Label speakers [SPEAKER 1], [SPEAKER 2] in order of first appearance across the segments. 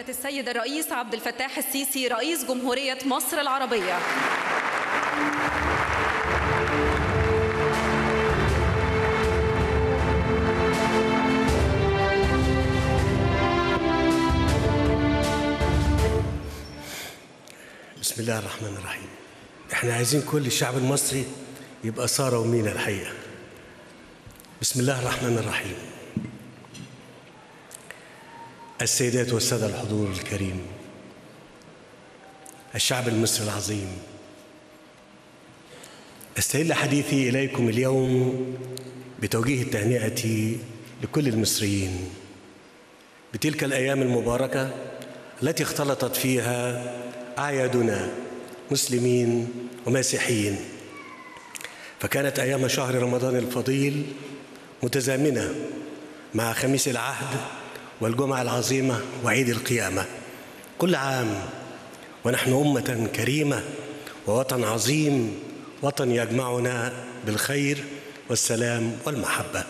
[SPEAKER 1] فضيلة السيد الرئيس عبد الفتاح السيسي رئيس جمهورية مصر العربية
[SPEAKER 2] بسم الله الرحمن الرحيم احنا عايزين كل الشعب المصري يبقى سارة ومينا الحقيقة بسم الله الرحمن الرحيم السيدات والسادة الحضور الكريم الشعب المصري العظيم استهل حديثي إليكم اليوم بتوجيه التهنئة لكل المصريين بتلك الأيام المباركة التي اختلطت فيها أعيادنا مسلمين ومسيحيين فكانت أيام شهر رمضان الفضيل متزامنة مع خميس العهد والجمعة العظيمة وعيد القيامة كل عام ونحن أمة كريمة ووطن عظيم وطن يجمعنا بالخير والسلام والمحبة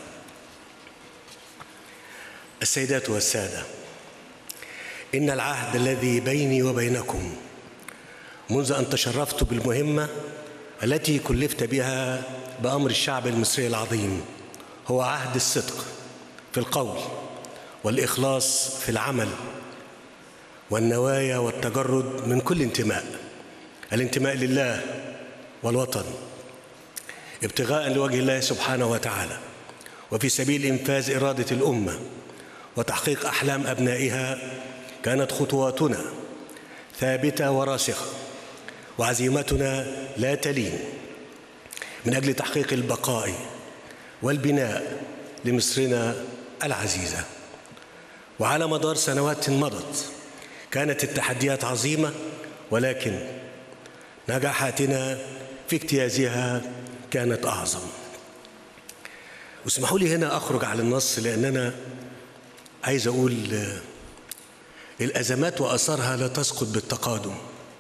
[SPEAKER 2] السيدات والسادة إن العهد الذي بيني وبينكم منذ أن تشرفت بالمهمة التي كلفت بها بأمر الشعب المصري العظيم هو عهد الصدق في القول والإخلاص في العمل والنوايا والتجرد من كل انتماء الانتماء لله والوطن ابتغاء لوجه الله سبحانه وتعالى وفي سبيل إنفاذ إرادة الأمة وتحقيق أحلام أبنائها كانت خطواتنا ثابتة وراسخة وعزيمتنا لا تلين من أجل تحقيق البقاء والبناء لمصرنا العزيزة وعلى مدار سنوات مضت كانت التحديات عظيمة ولكن نجاحاتنا في اجتيازها كانت أعظم واسمحوا لي هنا أخرج على النص لأن أنا عايز أقول الأزمات وأثارها لا تسقط بالتقادم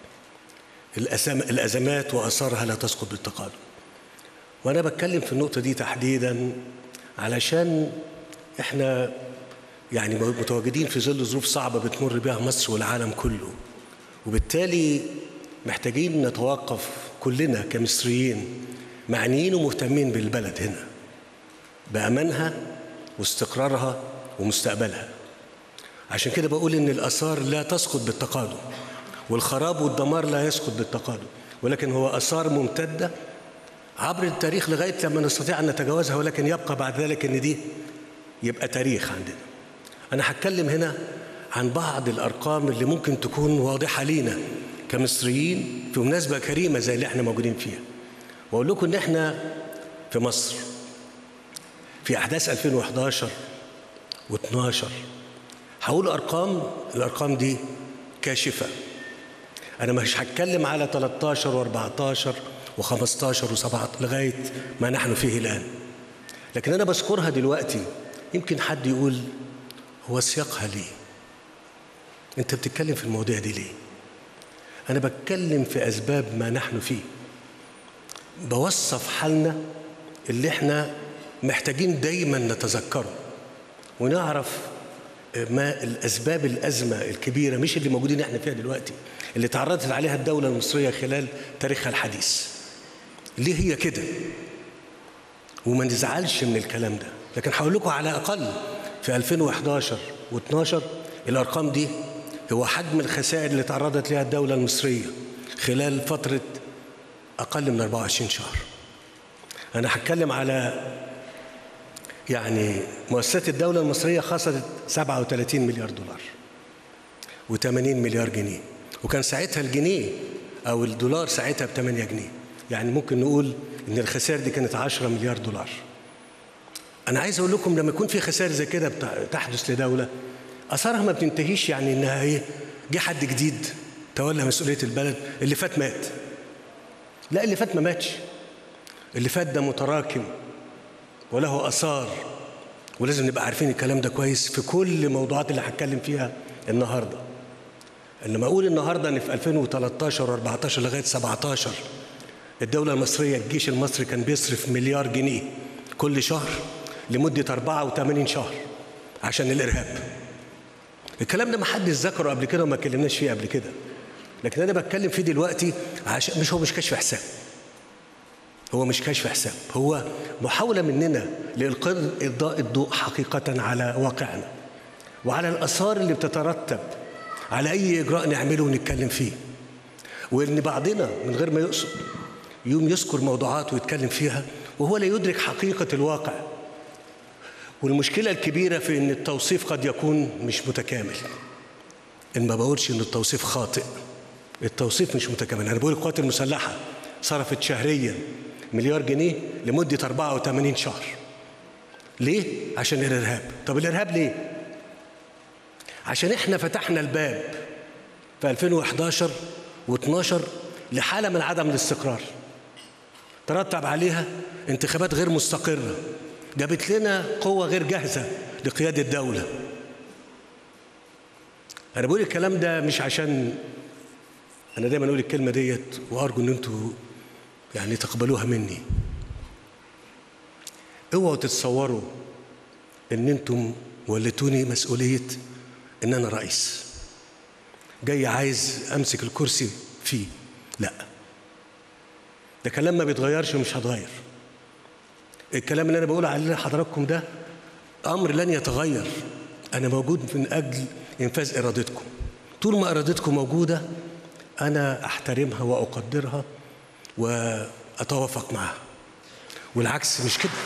[SPEAKER 2] الأزمات وأثارها لا تسقط بالتقادم وأنا بتكلم في النقطة دي تحديدا علشان إحنا يعني متواجدين في ظل ظروف صعبة بتمر بها مصر والعالم كله وبالتالي محتاجين نتوقف كلنا كمصريين معنيين ومهتمين بالبلد هنا بأمانها واستقرارها ومستقبلها عشان كده بقول إن الآثار لا تسقط بالتقادم والخراب والدمار لا يسقط بالتقادم ولكن هو آثار ممتدة عبر التاريخ لغاية لما نستطيع أن نتجاوزها ولكن يبقى بعد ذلك أن دي يبقى تاريخ عندنا أنا هتكلم هنا عن بعض الأرقام اللي ممكن تكون واضحة لينا كمصريين في مناسبة كريمة زي اللي احنا موجودين فيها وأقول لكم إن احنا في مصر في أحداث 2011 و12 هقول أرقام الأرقام دي كاشفة أنا مش هتكلم على 13 و14 و15 و17 لغاية ما نحن فيه الآن لكن أنا بذكرها دلوقتي يمكن حد يقول هو سياقها ليه أنت بتتكلم في المواضيع دي ليه أنا بتكلم في أسباب ما نحن فيه بوصف حالنا اللي احنا محتاجين دايما نتذكره ونعرف ما الأسباب الأزمة الكبيرة مش اللي موجودين احنا فيها دلوقتي اللي تعرضت عليها الدولة المصرية خلال تاريخها الحديث ليه هي كده وما نزعلش من الكلام ده لكن هقول لكم على الأقل في 2011 و12 الأرقام دي هو حجم الخسائر اللي تعرضت لها الدولة المصرية خلال فترة أقل من 24 شهر أنا هتكلم على يعني مؤسسات الدولة المصرية خسرت 37 مليار دولار و80 مليار جنيه وكان ساعتها الجنيه أو الدولار ساعتها ب 8 جنيه يعني ممكن نقول إن الخسائر دي كانت 10 مليار دولار أنا عايز أقول لكم لما يكون في خسائر زي كده تحدث لدولة أثرها ما بتنتهيش يعني إنها إيه جه حد جديد تولى مسؤولية البلد اللي فات مات لا اللي فات ما ماتش اللي فات ده متراكم وله آثار ولازم نبقى عارفين الكلام ده كويس في كل الموضوعات اللي هتكلم فيها النهارده. لما اقول النهارده ان في 2013 و14 لغايه 17 الدوله المصريه الجيش المصري كان بيصرف مليار جنيه كل شهر لمده 84 شهر عشان الارهاب. الكلام ده ما حدش ذكره قبل كده وما اتكلمناش فيه قبل كده لكن انا بتكلم فيه دلوقتي عشان مش هو مش كشف حساب هو مش كشف حساب هو محاولة مننا لإلقاء إضاء الضوء حقيقة على واقعنا وعلى الآثار اللي بتترتب على أي إجراء نعمله ونتكلم فيه وإن بعضنا من غير ما يقصد يوم يذكر موضوعات ويتكلم فيها وهو لا يدرك حقيقة الواقع والمشكلة الكبيرة في إن التوصيف قد يكون مش متكامل إن ما بقولش إن التوصيف خاطئ التوصيف مش متكامل أنا بقول القوات المسلحة صرفت شهريا مليار جنيه لمدة 84 شهر ليه؟ عشان الإرهاب طب الإرهاب ليه؟ عشان إحنا فتحنا الباب في 2011 و12 لحالة من عدم الاستقرار ترتب عليها انتخابات غير مستقرة جابت لنا قوة غير جاهزة لقيادة الدولة أنا بقول الكلام ده مش عشان أنا دايما أقول الكلمة ديت وأرجو إن أنتوا يعني تقبلوها مني اوعوا تتصوروا ان انتم وليتوني مسؤوليه ان انا رئيس جاي عايز امسك الكرسي فيه لا ده كلام ما بيتغيرش ومش هتغير الكلام اللي انا بقوله عليه لحضراتكم ده امر لن يتغير انا موجود من اجل انفاذ ارادتكم طول ما ارادتكم موجوده انا احترمها واقدرها واتوافق معها والعكس مش كده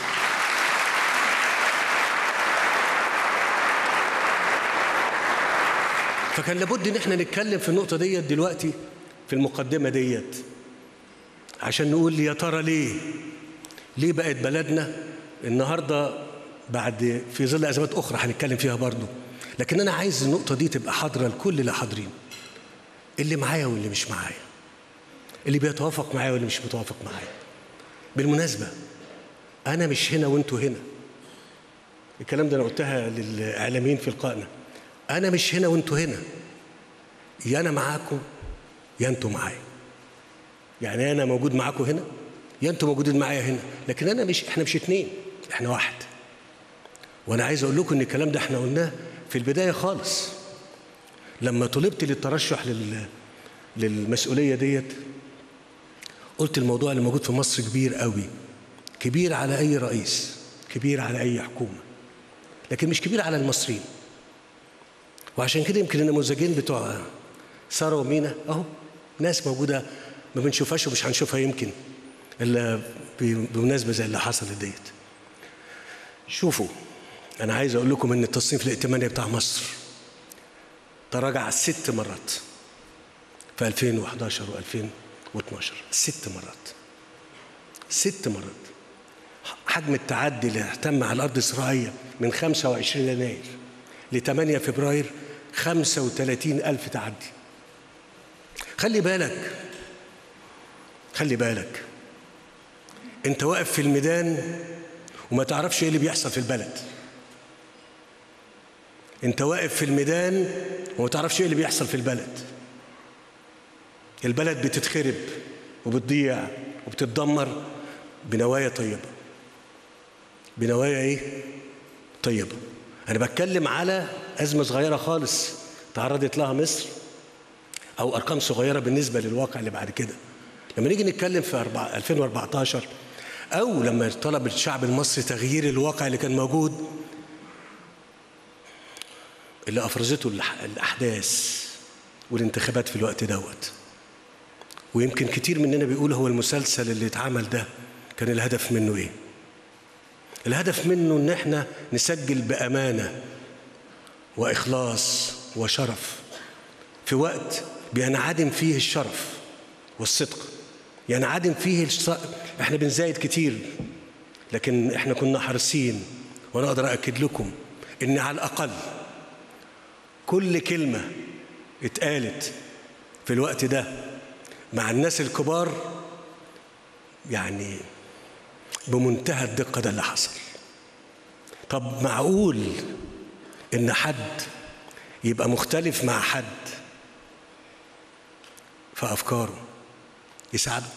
[SPEAKER 2] فكان لابد ان احنا نتكلم في النقطه ديت دلوقتي في المقدمه ديت عشان نقول يا ترى ليه ليه بقت بلدنا النهارده بعد في ظل ازمات اخرى هنتكلم فيها برضو لكن انا عايز النقطه دي تبقى حاضره لكل اللي حاضرين اللي معايا واللي مش معايا اللي بيتوافق معايا واللي مش متوافق معايا بالمناسبة أنا مش هنا وأنتوا هنا الكلام ده أنا قلتها للإعلاميين في لقائنا أنا مش هنا وأنتوا هنا يا أنا معاكم يا أنتوا معايا يعني أنا موجود معاكم هنا يا أنتوا موجودين معايا هنا لكن أنا مش إحنا مش اتنين إحنا واحد وأنا عايز أقول لكم إن الكلام ده إحنا قلناه في البداية خالص لما طلبت للترشح لل للمسؤولية ديت قلت الموضوع اللي موجود في مصر كبير قوي كبير على أي رئيس كبير على أي حكومة لكن مش كبير على المصريين وعشان كده يمكن النموذجين بتوع سارة ومينا أهو ناس موجودة ما بنشوفهاش ومش هنشوفها يمكن إلا بمناسبة زي اللي حصلت ديت شوفوا أنا عايز أقول لكم إن التصنيف الائتماني بتاع مصر تراجع ست مرات في 2011 و2012 ست مرات ست مرات حجم التعدي اللي تم على الأرض الزراعية من 25 يناير ل 8 فبراير 35 ألف تعدي خلي بالك خلي بالك انت واقف في الميدان وما تعرفش ايه اللي بيحصل في البلد انت واقف في الميدان وما تعرفش ايه اللي بيحصل في البلد البلد بتتخرب وبتضيع وبتتدمر بنوايا طيبة بنوايا ايه طيبة انا بتكلم على أزمة صغيرة خالص تعرضت لها مصر أو أرقام صغيرة بالنسبة للواقع اللي بعد كده لما نيجي نتكلم في 2014 أو لما طلب الشعب المصري تغيير الواقع اللي كان موجود اللي أفرزته الأحداث والانتخابات في الوقت دوت ويمكن كتير مننا بيقول هو المسلسل اللي اتعمل ده كان الهدف منه ايه الهدف منه ان احنا نسجل بامانه واخلاص وشرف في وقت بينعدم فيه الشرف والصدق ينعدم فيه الص... احنا بنزايد كتير لكن احنا كنا حريصين وانا اقدر اكد لكم ان على الاقل كل كلمه اتقالت في الوقت ده مع الناس الكبار يعني بمنتهى الدقة ده اللي حصل طب معقول إن حد يبقى مختلف مع حد في أفكاره يساعده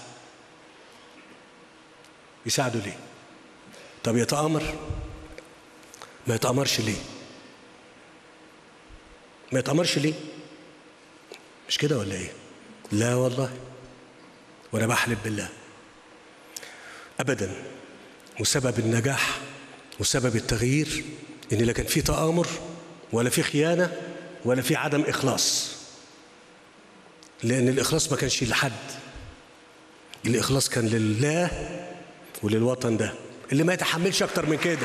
[SPEAKER 2] يساعده ليه طب يتآمر ما يتآمرش ليه ما يتأمرش ليه مش كده ولا ايه لا والله وانا بحلف بالله ابدا وسبب النجاح وسبب التغيير ان لا كان في تآمر ولا في خيانه ولا في عدم اخلاص لان الاخلاص ما كانش لحد الاخلاص كان لله وللوطن ده اللي ما يتحملش اكتر من كده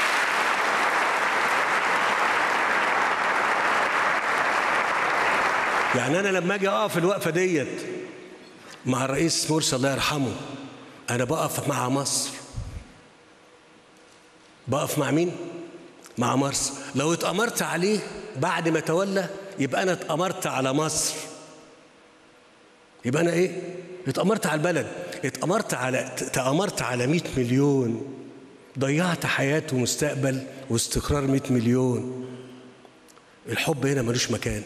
[SPEAKER 2] يعني انا لما اجي اقف الوقفه ديت مع الرئيس مرسي الله يرحمه انا بقف مع مصر بقف مع مين مع مصر لو اتأمرت عليه بعد ما تولى يبقى انا اتأمرت على مصر يبقى انا ايه اتأمرت على البلد اتأمرت على تأمرت على 100 مليون ضيعت حياة ومستقبل واستقرار 100 مليون الحب هنا ملوش مكان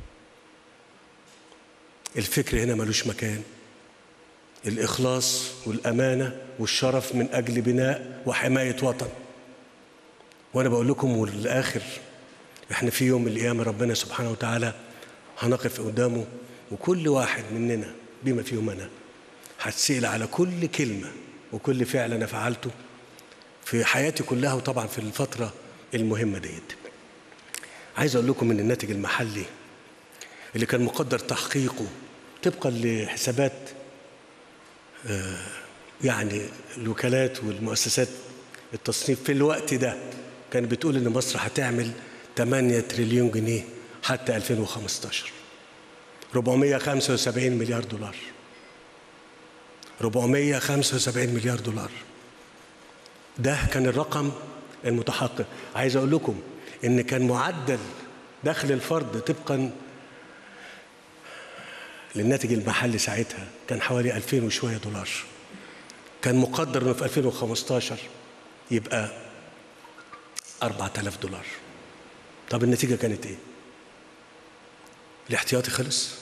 [SPEAKER 2] الفكر هنا ملوش مكان الإخلاص والأمانة والشرف من أجل بناء وحماية وطن وأنا بقول لكم والآخر إحنا في يوم من الأيام ربنا سبحانه وتعالى هنقف قدامه وكل واحد مننا بما فيهم أنا هتسأل على كل كلمة وكل فعل أنا فعلته في حياتي كلها وطبعا في الفترة المهمة ديت عايز أقول لكم إن الناتج المحلي اللي كان مقدر تحقيقه طبقا لحسابات يعني الوكالات والمؤسسات التصنيف في الوقت ده كانت بتقول ان مصر هتعمل 8 تريليون جنيه حتى 2015 475 مليار دولار 475 مليار دولار ده كان الرقم المتحقق عايز اقول لكم ان كان معدل دخل الفرد طبقا للناتج المحلي ساعتها كان حوالي 2000 وشويه دولار كان مقدر انه في 2015 يبقى 4000 دولار طب النتيجه كانت ايه الاحتياطي خلص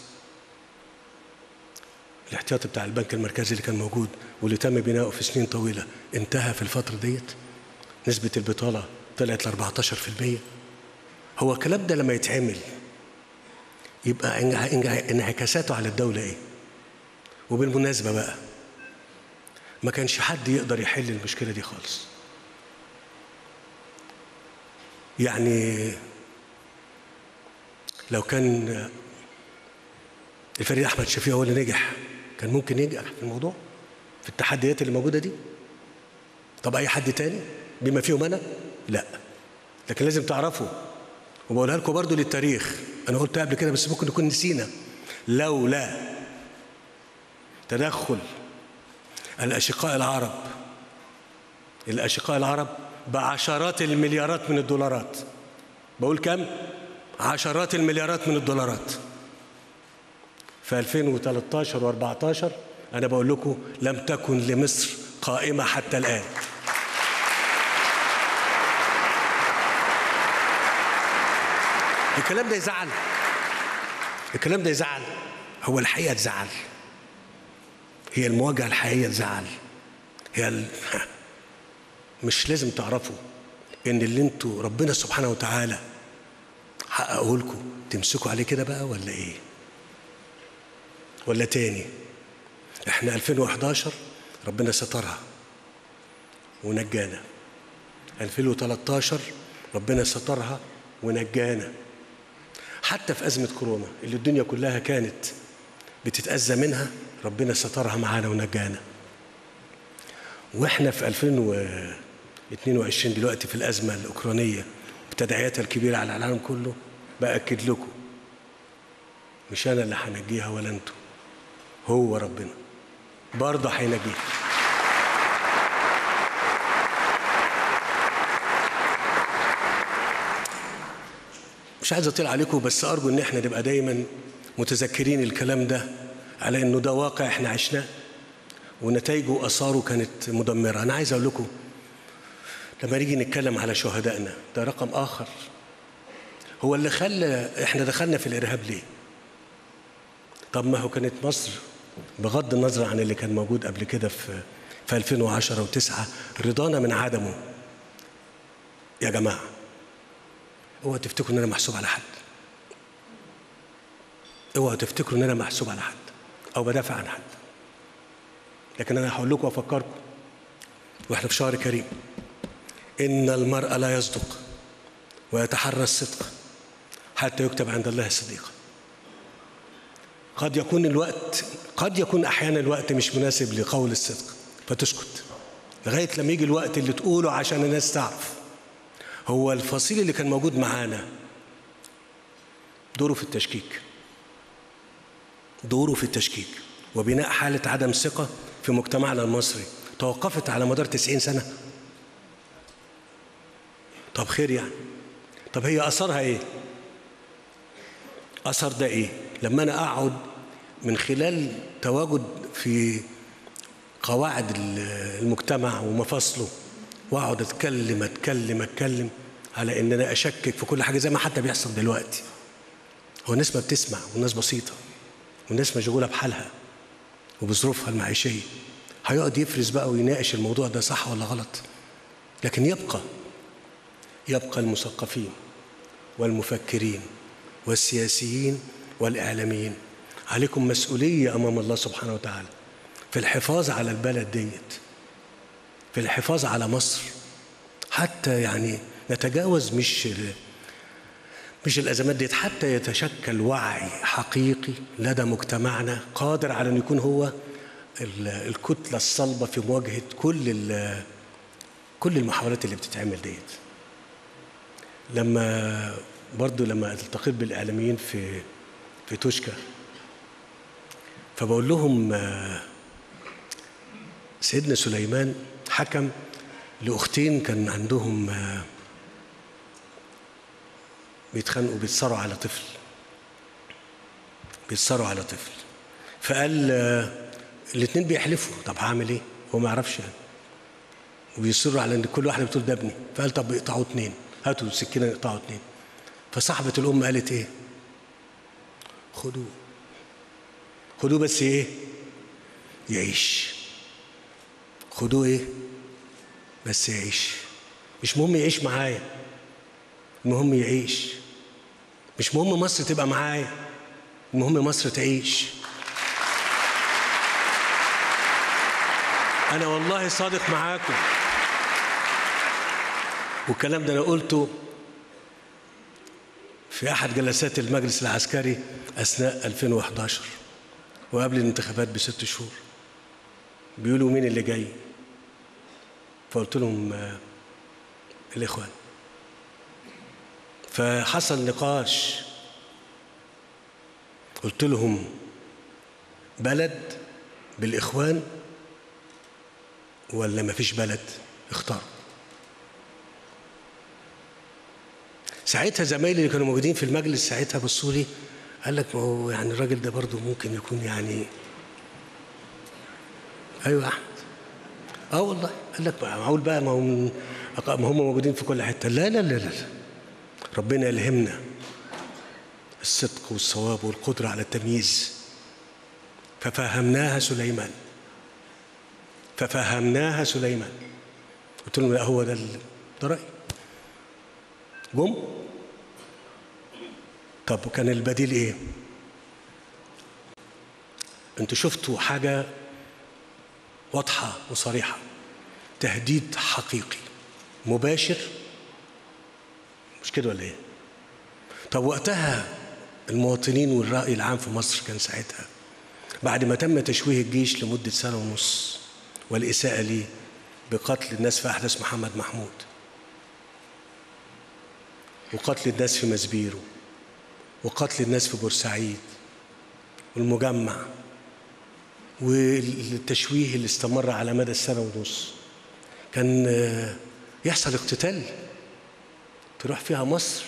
[SPEAKER 2] الاحتياطي بتاع البنك المركزي اللي كان موجود واللي تم بناؤه في سنين طويله انتهى في الفتره ديت نسبه البطاله طلعت ل 14% هو الكلام ده لما يتعمل يبقى انعكاساته على الدولة إيه؟ وبالمناسبة بقى ما كانش حد يقدر يحل المشكلة دي خالص يعني لو كان الفريق أحمد شفيق هو اللي نجح كان ممكن ينجح في الموضوع في التحديات اللي موجودة دي طب أي حد تاني بما فيهم أنا لا لكن لازم تعرفوا وبقولها لكم برضو للتاريخ انا قلتها قبل كده بس ممكن نكون نسينا لولا تدخل الاشقاء العرب الاشقاء العرب بعشرات المليارات من الدولارات بقول كم عشرات المليارات من الدولارات في 2013 و14 انا بقول لكم لم تكن لمصر قائمه حتى الان الكلام ده يزعل الكلام ده يزعل هو الحقيقه تزعل هي المواجهه الحقيقيه تزعل هي ال... مش لازم تعرفوا ان اللي انتوا ربنا سبحانه وتعالى حققه لكم تمسكوا عليه كده بقى ولا ايه ولا تاني احنا 2011 ربنا سترها ونجانا 2013 ربنا سترها ونجانا حتى في أزمة كورونا اللي الدنيا كلها كانت بتتأذى منها ربنا سترها معانا ونجانا واحنا في 2022 دلوقتي في الأزمة الأوكرانية بتداعياتها الكبيرة على العالم كله بأكد لكم مش أنا اللي هنجيها ولا أنتوا هو ربنا برضه هينجيها مش عايز اطيل عليكم بس ارجو ان احنا نبقى دايما متذكرين الكلام ده على انه ده واقع احنا عشناه ونتائجه واثاره كانت مدمره انا عايز اقول لكم لما نيجي نتكلم على شهدائنا ده رقم اخر هو اللي خلى احنا دخلنا في الارهاب ليه طب ما هو كانت مصر بغض النظر عن اللي كان موجود قبل كده في في 2010 و9 رضانا من عدمه يا جماعه اوعى تفتكروا ان انا محسوب على حد اوعوا تفتكروا ان انا محسوب على حد او بدافع عن حد لكن انا هقول لكم وافكركم واحنا في شهر كريم ان المرء لا يصدق ويتحرى الصدق حتى يكتب عند الله صديقا قد يكون الوقت قد يكون احيانا الوقت مش مناسب لقول الصدق فتسكت لغايه لما يجي الوقت اللي تقوله عشان الناس تعرف هو الفصيل اللي كان موجود معانا دوره في التشكيك دوره في التشكيك وبناء حالة عدم ثقة في مجتمعنا المصري توقفت على مدار 90 سنة طب خير يعني طب هي أثرها إيه؟ أثر ده إيه؟ لما أنا أقعد من خلال تواجد في قواعد المجتمع ومفاصله واقعد اتكلم اتكلم اتكلم على ان انا اشكك في كل حاجه زي ما حتى بيحصل دلوقتي هو الناس ما بتسمع والناس بسيطه والناس مشغوله بحالها وبظروفها المعيشيه هيقعد يفرز بقى ويناقش الموضوع ده صح ولا غلط لكن يبقى يبقى المثقفين والمفكرين والسياسيين والاعلاميين عليكم مسؤوليه امام الله سبحانه وتعالى في الحفاظ على البلد ديت في الحفاظ على مصر حتى يعني نتجاوز مش مش الازمات ديت حتى يتشكل وعي حقيقي لدى مجتمعنا قادر على ان يكون هو الكتله الصلبه في مواجهه كل كل المحاولات اللي بتتعمل ديت لما برضو لما التقيت بالاعلاميين في في توشكا فبقول لهم سيدنا سليمان حكم لاختين كان عندهم بيتخانقوا بيتصاروا على طفل بيتصاروا على طفل فقال الاثنين بيحلفوا طب هعمل ايه؟ هو ما يعرفش يعني وبيصروا على ان كل واحده بتقول ده ابني فقال طب اقطعوا اثنين هاتوا السكينه اقطعوا اثنين فصاحبه الام قالت ايه؟ خدوه خدوه بس ايه؟ يعيش خدوه ايه؟ بس يعيش مش مهم يعيش معايا المهم يعيش مش مهم مصر تبقى معايا المهم مصر تعيش انا والله صادق معاكم والكلام ده انا قلته في احد جلسات المجلس العسكري اثناء 2011 وقبل الانتخابات بست شهور بيقولوا مين اللي جاي فقلت لهم آه الاخوان فحصل نقاش قلت لهم بلد بالاخوان ولا ما فيش بلد اختار ساعتها زمايلي اللي كانوا موجودين في المجلس ساعتها بصوا لي قال لك ما هو يعني الراجل ده برضه ممكن يكون يعني ايوه يا احمد اه والله قال لك معقول بقى ما هم ما هم موجودين في كل حته لا لا لا لا ربنا يلهمنا الصدق والصواب والقدره على التمييز ففهمناها سليمان ففهمناها سليمان قلت لهم لا هو ده ده رايي جم طب وكان البديل ايه انتوا شفتوا حاجه واضحه وصريحه تهديد حقيقي مباشر مش كده ولا ايه طب وقتها المواطنين والرأي العام في مصر كان ساعتها بعد ما تم تشويه الجيش لمدة سنة ونص والإساءة ليه بقتل الناس في أحداث محمد محمود وقتل الناس في مسبيرو وقتل الناس في بورسعيد والمجمع والتشويه اللي استمر على مدى السنة ونص كان يحصل اقتتال تروح فيها مصر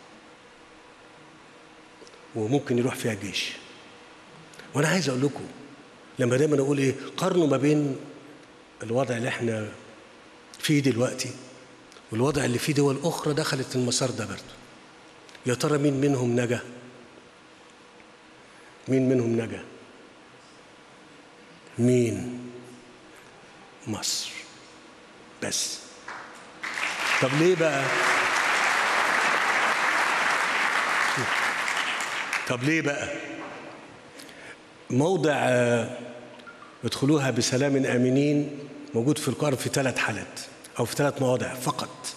[SPEAKER 2] وممكن يروح فيها جيش وانا عايز اقول لكم لما دايما اقول ايه قارنوا ما بين الوضع اللي احنا فيه دلوقتي والوضع اللي فيه دول اخرى دخلت المسار ده برضه يا ترى مين منهم نجا مين منهم نجا مين مصر بس طب ليه بقى طب ليه بقى موضع آه، ادخلوها بسلام آمنين موجود في القرآن في ثلاث حالات أو في ثلاث مواضع فقط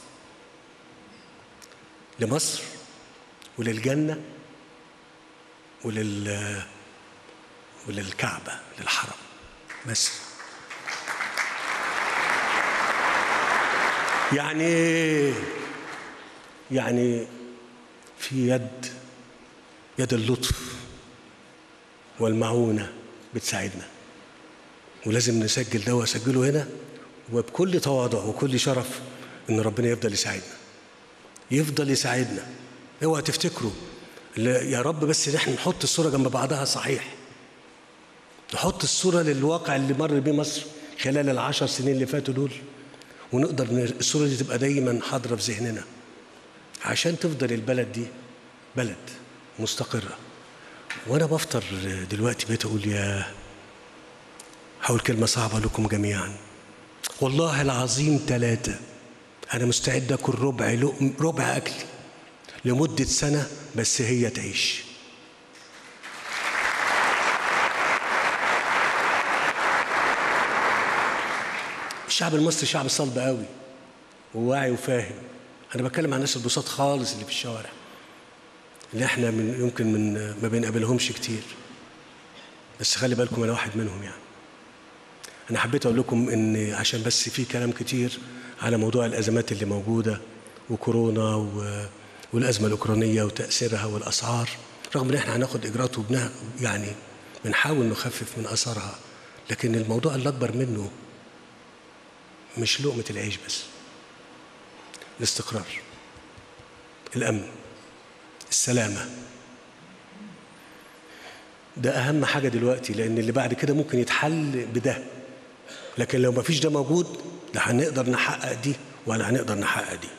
[SPEAKER 2] لمصر وللجنة ولل وللكعبة للحرم بس يعني إيه؟ يعني في يد يد اللطف والمعونة بتساعدنا ولازم نسجل ده واسجله هنا وبكل تواضع وكل شرف ان ربنا يفضل يساعدنا يفضل يساعدنا اوعى تفتكروا لا- يا رب بس ان احنا نحط الصوره جنب بعضها صحيح نحط الصوره للواقع اللي مر بيه مصر خلال العشر سنين اللي فاتوا دول ونقدر ن- الصوره دي تبقى دايما حاضره في ذهننا عشان تفضل البلد دي بلد مستقره وانا بفطر دلوقتي بقيت اقول يا هقول كلمه صعبه لكم جميعا والله العظيم ثلاثه انا مستعد اكل ربع لقم ربع اكلي لمده سنه بس هي تعيش الشعب المصري شعب صلب قوي وواعي وفاهم انا بتكلم عن الناس البساط خالص اللي في الشوارع اللي احنا من يمكن من ما بنقابلهمش كتير بس خلي بالكم انا واحد منهم يعني انا حبيت اقول لكم ان عشان بس في كلام كتير على موضوع الازمات اللي موجوده وكورونا و... والازمه الاوكرانيه وتاثيرها والاسعار رغم ان احنا هناخد اجراءات وبنع يعني بنحاول نخفف من اثارها لكن الموضوع اللي اكبر منه مش لقمه العيش بس الاستقرار الامن السلامه ده اهم حاجه دلوقتي لان اللي بعد كده ممكن يتحل بده لكن لو ما فيش ده موجود لا هنقدر نحقق دي ولا هنقدر نحقق دي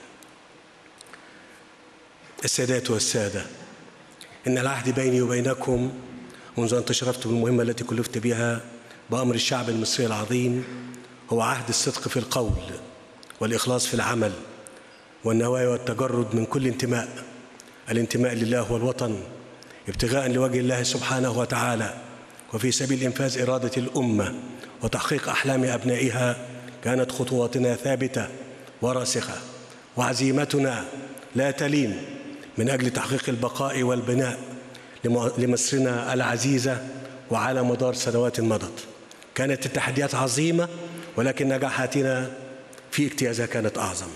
[SPEAKER 2] السادات والساده ان العهد بيني وبينكم منذ ان تشرفت بالمهمه التي كلفت بها بامر الشعب المصري العظيم هو عهد الصدق في القول والاخلاص في العمل والنوايا والتجرد من كل انتماء الانتماء لله والوطن ابتغاء لوجه الله سبحانه وتعالى وفي سبيل انفاذ اراده الامه وتحقيق احلام ابنائها كانت خطواتنا ثابته وراسخه وعزيمتنا لا تلين من اجل تحقيق البقاء والبناء لم- لمصرنا العزيزه وعلى مدار سنوات مضت كانت التحديات عظيمه ولكن نجاحاتنا في اجتيازها كانت اعظم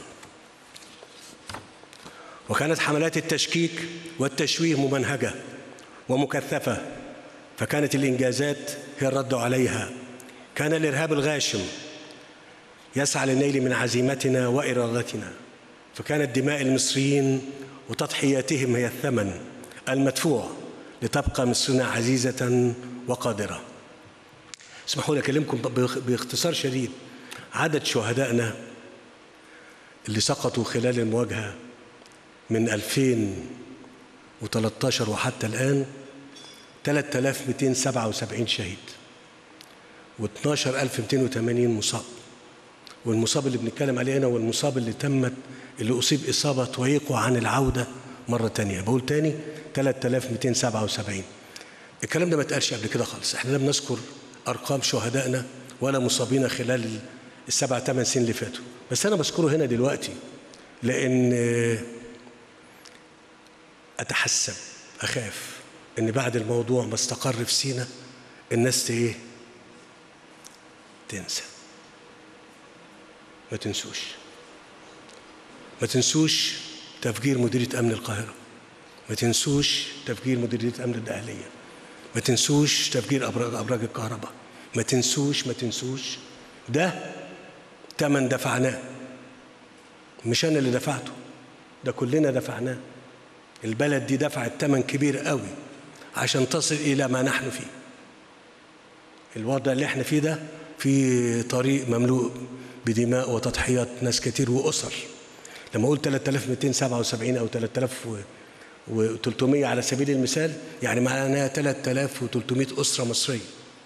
[SPEAKER 2] وكانت حملات التشكيك والتشويه ممنهجه ومكثفه فكانت الانجازات هي الرد عليها كان الارهاب الغاشم يسعى للنيل من عزيمتنا وارادتنا فكانت دماء المصريين وتضحياتهم هي الثمن المدفوع لتبقى مصرنا عزيزه وقادره اسمحوا لي اكلمكم باخ- باختصار شديد عدد شهدائنا اللي سقطوا خلال المواجهه من 2013 وحتى الآن 3277 شهيد و12280 مصاب والمصاب اللي بنتكلم عليه هنا هو المصاب اللي تمت اللي أصيب إصابة تعيقه عن العودة مرة تانية بقول تاني 3277 الكلام ده ما اتقالش قبل كده خالص احنا لم نذكر أرقام شهدائنا ولا مصابين خلال السبع ثمان سنين اللي فاتوا بس أنا بذكره هنا دلوقتي لأن اتحسب اخاف ان بعد الموضوع ما استقر في سينا الناس ت- ايه تنسى ما تنسوش ما تنسوش تفجير مديريه امن القاهره ما تنسوش تفجير مديريه امن الدقهليه ما تنسوش تفجير ابراج ابراج الكهرباء ما تنسوش ما تنسوش ده تمن دفعناه مش انا اللي دفعته ده كلنا دفعناه البلد دي دفعت ثمن كبير قوي عشان تصل الى ما نحن فيه الوضع اللي احنا فيه ده في طريق مملوء بدماء وتضحيات ناس كتير واسر لما اقول 3277 او 3300 على سبيل المثال يعني معناها 3300 اسره مصريه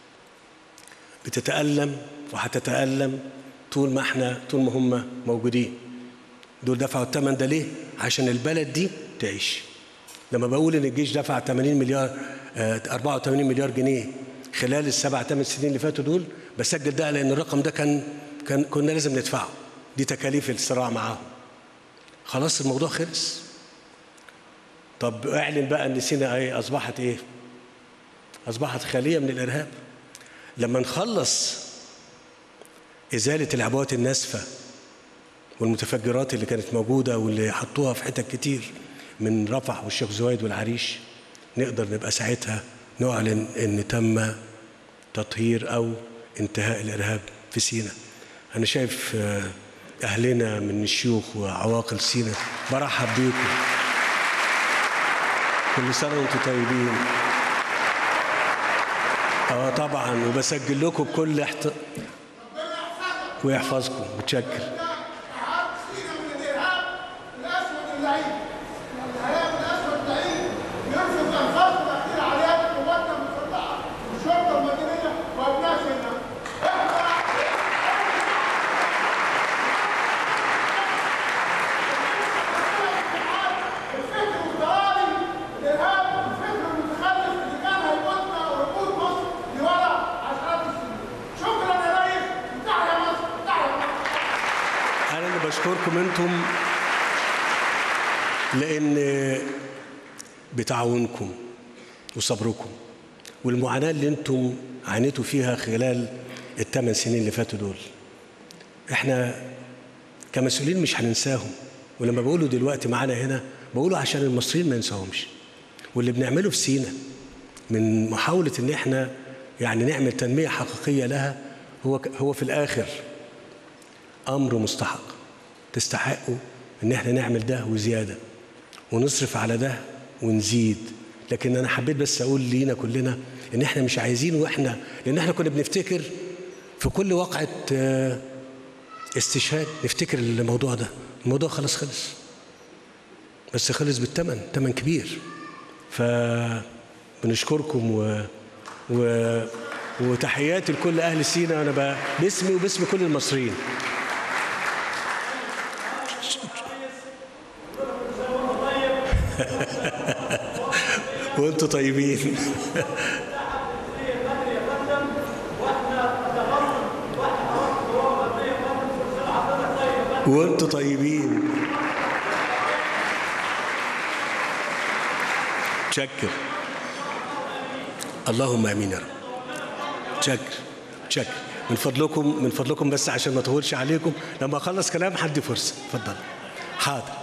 [SPEAKER 2] بتتالم وهتتالم طول ما احنا طول ما هم موجودين دول دفعوا الثمن ده ليه؟ عشان البلد دي تعيش. لما بقول ان الجيش دفع 80 مليار آه، 84 مليار جنيه خلال السبع ثمان سنين اللي فاتوا دول بسجل ده لان الرقم ده كان كان كنا لازم ندفعه دي تكاليف الصراع معاهم خلاص الموضوع خلص طب اعلن بقى ان سينا ايه اصبحت ايه اصبحت خاليه من الارهاب لما نخلص ازاله العبوات الناسفه والمتفجرات اللي كانت موجوده واللي حطوها في حتت كتير من رفح والشيخ زويد والعريش نقدر نبقى ساعتها نعلن ان تم تطهير او انتهاء الارهاب في سينا انا شايف اهلنا من الشيوخ وعواقل سينا برحب بيكم كل سنه وانتم طيبين اه طبعا وبسجل لكم بكل احت... ويحفظكم متشكر بشكركم انتم لان بتعاونكم وصبركم والمعاناه اللي انتم عانيتوا فيها خلال الثمان سنين اللي فاتوا دول احنا كمسؤولين مش هننساهم ولما بقوله دلوقتي معانا هنا بقوله عشان المصريين ما ينساهمش واللي بنعمله في سينا من محاوله ان احنا يعني نعمل تنميه حقيقيه لها هو هو في الاخر امر مستحق تستحقوا ان احنا نعمل ده وزياده ونصرف على ده ونزيد لكن انا حبيت بس اقول لينا كلنا ان احنا مش عايزين واحنا لان احنا كنا بنفتكر في كل وقعه استشهاد نفتكر الموضوع ده الموضوع خلاص خلص بس خلص بالثمن ثمن كبير فبنشكركم و... و... وتحياتي لكل اهل سينا انا باسمي وباسم كل المصريين وانتوا طيبين وانتوا طيبين تشكر اللهم امين يا رب تشكر تشكر من فضلكم من فضلكم بس عشان ما اطولش عليكم لما اخلص كلام حد فرصه اتفضل حاضر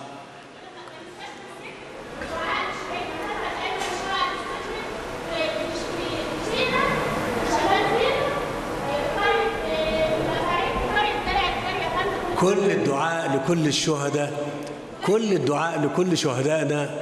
[SPEAKER 2] كل الدعاء لكل الشهداء كل الدعاء لكل شهدائنا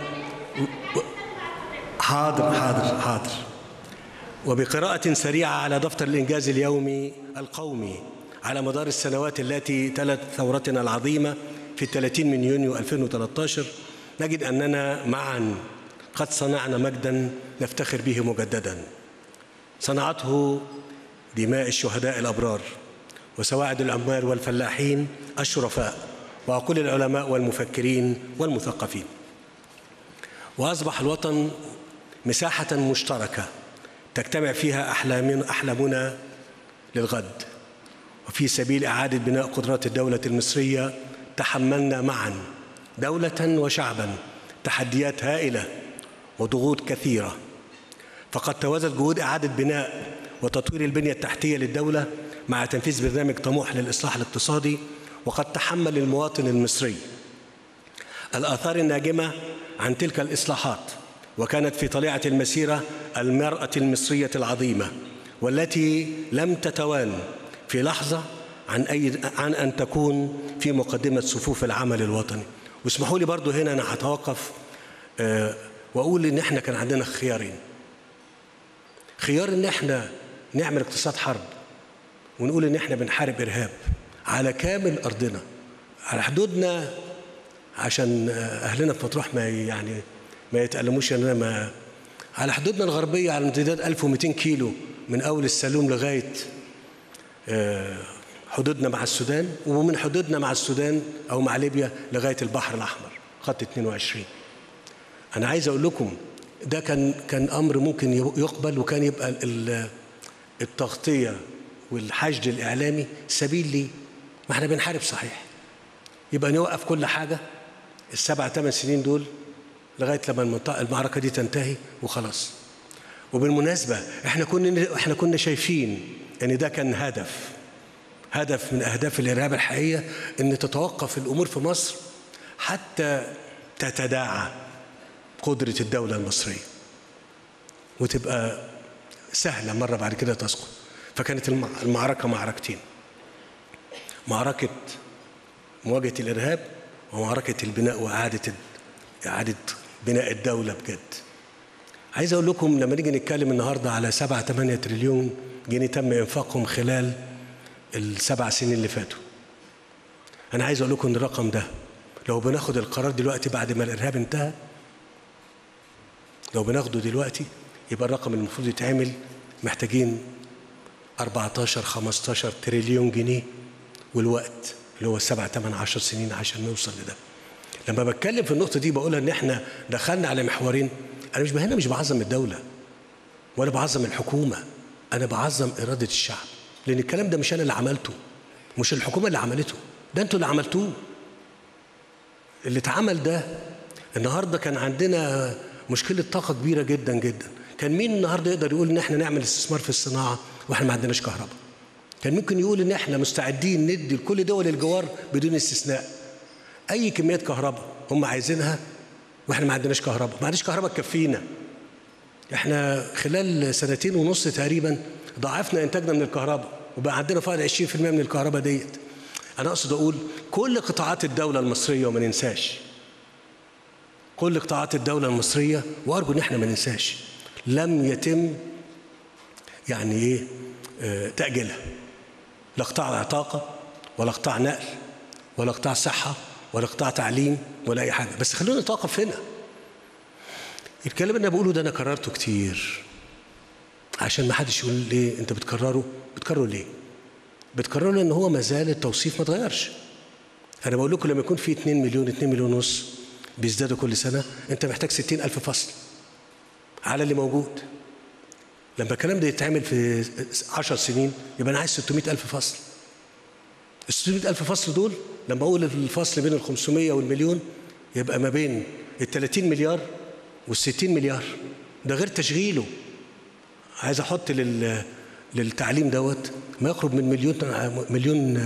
[SPEAKER 2] حاضر حاضر حاضر وبقراءة سريعة على دفتر الإنجاز اليومي القومي على مدار السنوات التي تلت ثورتنا العظيمة في الثلاثين من يونيو 2013 نجد أننا معا قد صنعنا مجدا نفتخر به مجددا صنعته دماء الشهداء الأبرار وسواعد العمال والفلاحين الشرفاء وعقول العلماء والمفكرين والمثقفين واصبح الوطن مساحه مشتركه تجتمع فيها احلامنا احلامنا للغد وفي سبيل اعاده بناء قدرات الدوله المصريه تحملنا معا دوله وشعبا تحديات هائله وضغوط كثيره فقد توازت جهود اعاده بناء وتطوير البنيه التحتيه للدوله مع تنفيذ برنامج طموح للإصلاح الاقتصادي وقد تحمل المواطن المصري الآثار الناجمة عن تلك الإصلاحات وكانت في طليعة المسيرة المرأة المصرية العظيمة والتي لم تتوان في لحظة عن, أي عن أن تكون في مقدمة صفوف العمل الوطني واسمحوا لي برضو هنا أنا هتوقف أه وأقول إن إحنا كان عندنا خيارين خيار إن إحنا نعمل اقتصاد حرب ونقول ان احنا بنحارب ارهاب على كامل ارضنا على حدودنا عشان اهلنا في مطروح ما يعني ما يتألموش اننا ما على حدودنا الغربيه على امتداد 1200 كيلو من اول السلوم لغايه حدودنا مع السودان ومن حدودنا مع السودان او مع ليبيا لغايه البحر الاحمر خط 22 انا عايز اقول لكم ده كان كان امر ممكن يقبل وكان يبقى التغطيه والحشد الاعلامي سبيل ليه ما احنا بنحارب صحيح يبقى نوقف كل حاجه السبع ثمان سنين دول لغايه لما المنطقه المعركه دي تنتهي وخلاص وبالمناسبه احنا كنا احنا كنا شايفين ان ده كان هدف هدف من اهداف الارهاب الحقيقيه ان تتوقف الامور في مصر حتى تتداعى قدره الدوله المصريه وتبقى سهله مره بعد كده تسقط فكانت المعركه معركتين معركه مواجهه الارهاب ومعركه البناء واعاده اعاده بناء الدوله بجد عايز اقول لكم لما نيجي نتكلم النهارده على 7 8 تريليون جنيه تم انفاقهم خلال السبع سنين اللي فاتوا انا عايز اقول لكم ان الرقم ده لو بناخد القرار دلوقتي بعد ما الارهاب انتهى لو بناخده دلوقتي يبقى الرقم المفروض يتعمل محتاجين 14 15 تريليون جنيه والوقت اللي هو 7 8 10 سنين عشان نوصل لده لما بتكلم في النقطة دي بقولها إن إحنا دخلنا على محورين أنا مش هنا مش بعظم الدولة ولا بعظم الحكومة أنا بعظم إرادة الشعب لأن الكلام ده مش أنا اللي عملته مش الحكومة اللي عملته ده أنتوا اللي عملتوه اللي اتعمل ده النهاردة كان عندنا مشكلة طاقة كبيرة جدا جدا كان مين النهاردة يقدر يقول إن إحنا نعمل استثمار في الصناعة وإحنا ما عندناش كهرباء كان ممكن يقول إن إحنا مستعدين ندي لكل دول الجوار بدون استثناء اي كميات كهرباء هم عايزينها واحنا ما عندناش كهرباء ما عندناش كهرباء تكفينا احنا خلال سنتين ونص تقريبا ضاعفنا انتاجنا من الكهرباء وبقى عندنا فائض 20% من الكهرباء ديت انا اقصد اقول كل قطاعات الدوله المصريه وما ننساش كل قطاعات الدوله المصريه وارجو ان احنا ما ننساش لم يتم يعني ايه اه تاجيلها لا قطاع طاقه ولا قطاع نقل ولا قطاع صحه ولا قطاع تعليم ولا اي حاجه بس خلونا نتوقف هنا الكلام اللي انا بقوله ده انا كررته كتير عشان ما حدش يقول ليه انت بتكرره بتكرره ليه بتكرره لان هو ما زال التوصيف ما اتغيرش انا بقول لكم لما يكون في 2 مليون 2 مليون ونص بيزدادوا كل سنه انت محتاج 60 الف فصل على اللي موجود لما الكلام ده يتعمل في 10 سنين يبقى انا عايز 600 الف فصل ال 600 الف فصل دول لما اقول الفصل بين ال 500 والمليون يبقى ما بين ال 30 مليار وال 60 مليار ده غير تشغيله عايز احط لل للتعليم دوت ما يقرب من مليون مليون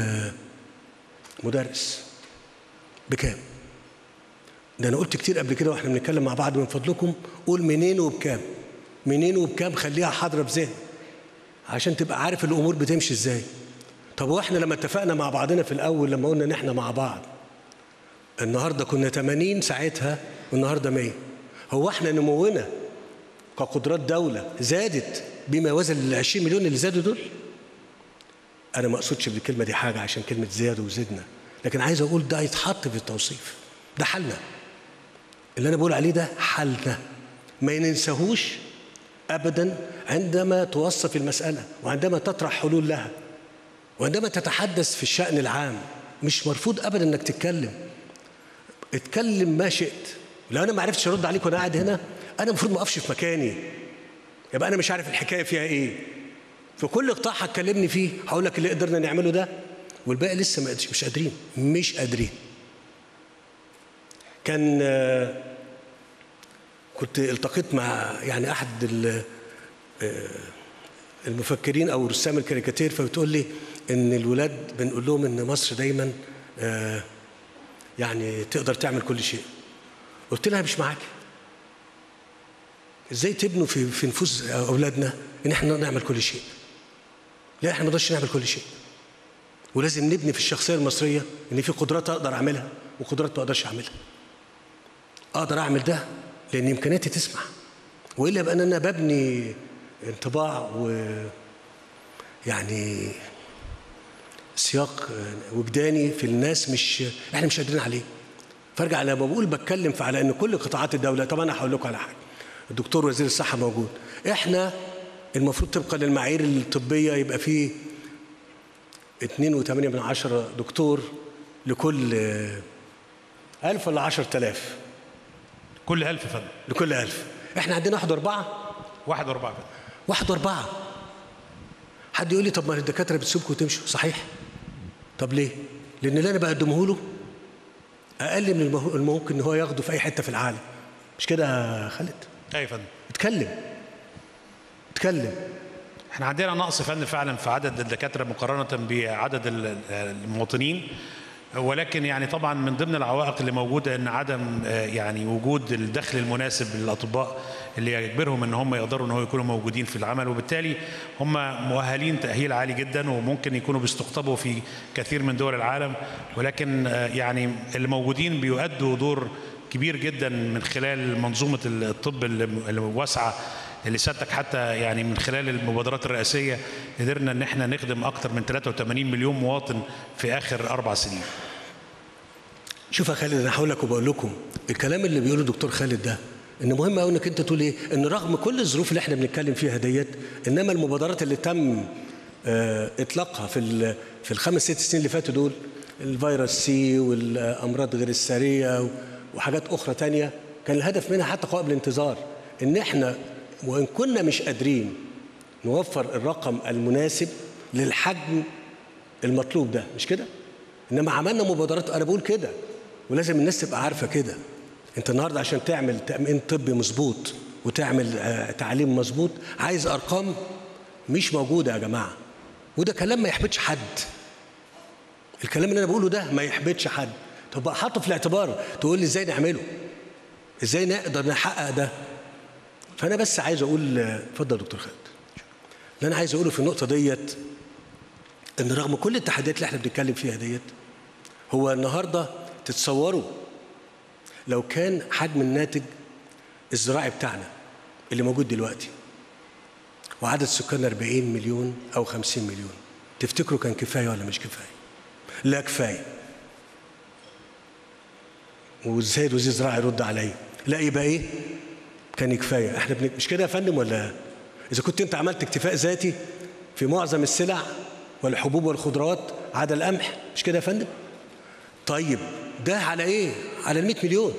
[SPEAKER 2] مدرس بكام؟ ده انا قلت كتير قبل كده واحنا بنتكلم مع بعض من فضلكم قول منين وبكام؟ منين وبكام خليها حاضره بذهن عشان تبقى عارف الامور بتمشي ازاي. طب واحنا لما اتفقنا مع بعضنا في الاول لما قلنا ان احنا مع بعض النهارده كنا 80 ساعتها والنهارده 100 هو احنا نمونا كقدرات دوله زادت بما يوازي ال 20 مليون اللي زادوا دول انا ما اقصدش بالكلمه دي حاجه عشان كلمه زياده وزدنا لكن عايز اقول ده يتحط في التوصيف ده حلنا اللي انا بقول عليه ده حلنا ما ننساهوش ابدا عندما توصف المساله وعندما تطرح حلول لها وعندما تتحدث في الشأن العام مش مرفوض ابدا انك تتكلم اتكلم ما شئت لو انا ما عرفتش ارد عليك وانا قاعد هنا انا المفروض ما اقفش في مكاني يبقى انا مش عارف الحكايه فيها ايه في كل قطاع هتكلمني فيه هقول لك اللي قدرنا نعمله ده والباقي لسه ما مش قادرين مش قادرين كان كنت التقيت مع يعني احد المفكرين او رسام الكاريكاتير فبتقول لي ان الولاد بنقول لهم ان مصر دايما يعني تقدر تعمل كل شيء قلت لها مش معاكي ازاي تبنوا في في نفوس اولادنا ان احنا نعمل كل شيء لا احنا ما نقدرش نعمل كل شيء ولازم نبني في الشخصيه المصريه ان في قدرات اقدر اعملها وقدرات ما اقدرش اعملها اقدر اعمل ده لان امكانياتي تسمح والا يبقى انا ببني انطباع و يعني سياق وجداني في الناس مش احنا مش قادرين عليه فارجع لما بقول بتكلم في على ان كل قطاعات الدوله طب انا هقول لكم على حاجه الدكتور وزير الصحه موجود احنا المفروض طبقا للمعايير الطبيه يبقى فيه 2.8 من عشرة دكتور لكل ألف ولا عشر تلاف
[SPEAKER 3] كل ألف فندم
[SPEAKER 2] لكل ألف احنا عندنا واحد وأربعة
[SPEAKER 3] واحد وأربعة فندم
[SPEAKER 2] واحد وأربعة حد يقول لي طب ما الدكاتره بتسيبكم وتمشوا صحيح طب ليه لان اللي انا بقدمه له اقل من المه- الممكن ان هو ياخده في اي حته في العالم مش كده يا خالد
[SPEAKER 3] ايوه يا فندم
[SPEAKER 2] اتكلم اتكلم
[SPEAKER 3] احنا عندنا نقص فن فعلا في عدد الدكاتره مقارنه بعدد ال- المواطنين ولكن يعني طبعا من ضمن العوائق اللي موجوده ان عدم آه، يعني وجود الدخل المناسب للاطباء اللي يجبرهم ان هم يقدروا ان هو يكونوا موجودين في العمل وبالتالي هم مؤهلين تاهيل عالي جدا وممكن يكونوا بيستقطبوا في كثير من دول العالم ولكن آه، يعني اللي موجودين بيؤدوا دور كبير جدا من خلال منظومه الطب الواسعه اللي سيادتك حتى يعني من خلال المبادرات الرئاسيه قدرنا ان احنا نخدم اكثر من 83 مليون مواطن في اخر اربع سنين.
[SPEAKER 2] شوف يا خالد انا هقول لك وبقول لكم الكلام اللي بيقوله الدكتور خالد ده ان مهم قوي انك انت تقول ايه ان رغم كل الظروف اللي احنا بنتكلم فيها ديت انما المبادرات اللي تم آه، اطلاقها في ال- في الخمس ست سنين اللي فاتوا دول الفيروس سي والامراض غير الساريه وحاجات اخرى تانية كان الهدف منها حتى قبل الانتظار ان احنا وان كنا مش قادرين نوفر الرقم المناسب للحجم المطلوب ده مش كده انما عملنا مبادرات انا بقول كده ولازم الناس تبقى عارفه كده انت النهارده عشان تعمل تامين طبي مظبوط وتعمل آه، تعليم مظبوط عايز ارقام مش موجوده يا جماعه وده كلام ما يحبطش حد الكلام اللي انا بقوله ده ما يحبطش حد طب بقى حاطه في الاعتبار تقول لي ازاي نعمله ازاي نقدر نحقق ده فانا بس عايز اقول آه، اتفضل يا دكتور خالد اللي انا عايز اقوله في النقطه ديت ان رغم كل التحديات اللي احنا بنتكلم فيها ديت هو النهارده تتصوروا لو كان حجم الناتج الزراعي بتاعنا اللي موجود دلوقتي وعدد سكاننا 40 مليون او 50 مليون تفتكروا كان كفايه ولا مش كفايه؟ لا كفايه والسيد وزير الزراعه يرد عليا لا يبقى ايه؟ كان كفايه احنا بن... مش كده يا فندم ولا اذا كنت انت عملت اكتفاء ذاتي في معظم السلع والحبوب والخضروات عدا القمح مش كده يا فندم طيب ده على ايه على ال 100 مليون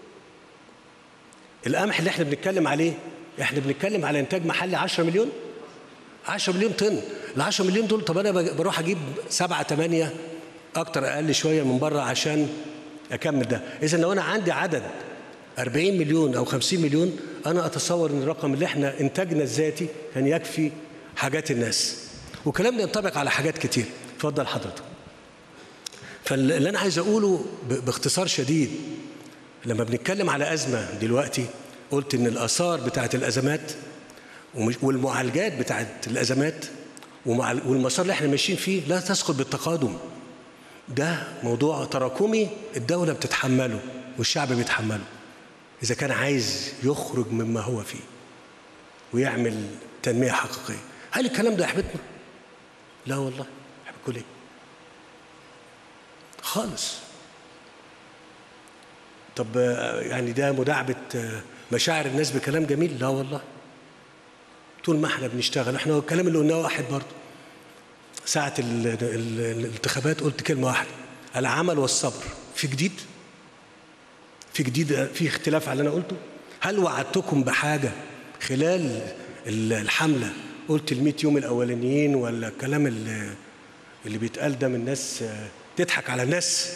[SPEAKER 2] القمح اللي احنا بنتكلم عليه احنا بنتكلم على انتاج محلي 10 مليون 10 مليون طن ال 10 مليون دول طب انا بج- بروح اجيب 7 8 اكتر اقل شويه من بره عشان اكمل ده اذا لو انا عندي عدد 40 مليون او 50 مليون انا اتصور ان الرقم اللي احنا انتاجنا الذاتي كان يكفي حاجات الناس وكلام ده ينطبق على حاجات كتير اتفضل حضرتك فاللي انا عايز اقوله ب- باختصار شديد لما بنتكلم على ازمه دلوقتي قلت ان الاثار بتاعت الازمات ومش- والمعالجات بتاعت الازمات ومع ال- والمسار اللي احنا ماشيين فيه لا تسقط بالتقادم ده موضوع تراكمي الدوله بتتحمله والشعب بيتحمله اذا كان عايز يخرج مما هو فيه ويعمل تنميه حقيقيه هل الكلام ده يحبطنا لا والله يحبطكم ليه خالص طب آه، يعني ده مداعبة آه، مشاعر الناس بكلام جميل لا والله طول ما احنا بنشتغل احنا الكلام اللي قلناه واحد برضه ساعة ال- ال- الانتخابات قلت كلمة واحدة العمل والصبر في جديد في جديد في اختلاف على اللي انا قلته هل وعدتكم بحاجة خلال ال- الحملة قلت ال 100 يوم الأولانيين ولا الكلام اللي اللي بيتقال ده من ناس آه، تضحك على الناس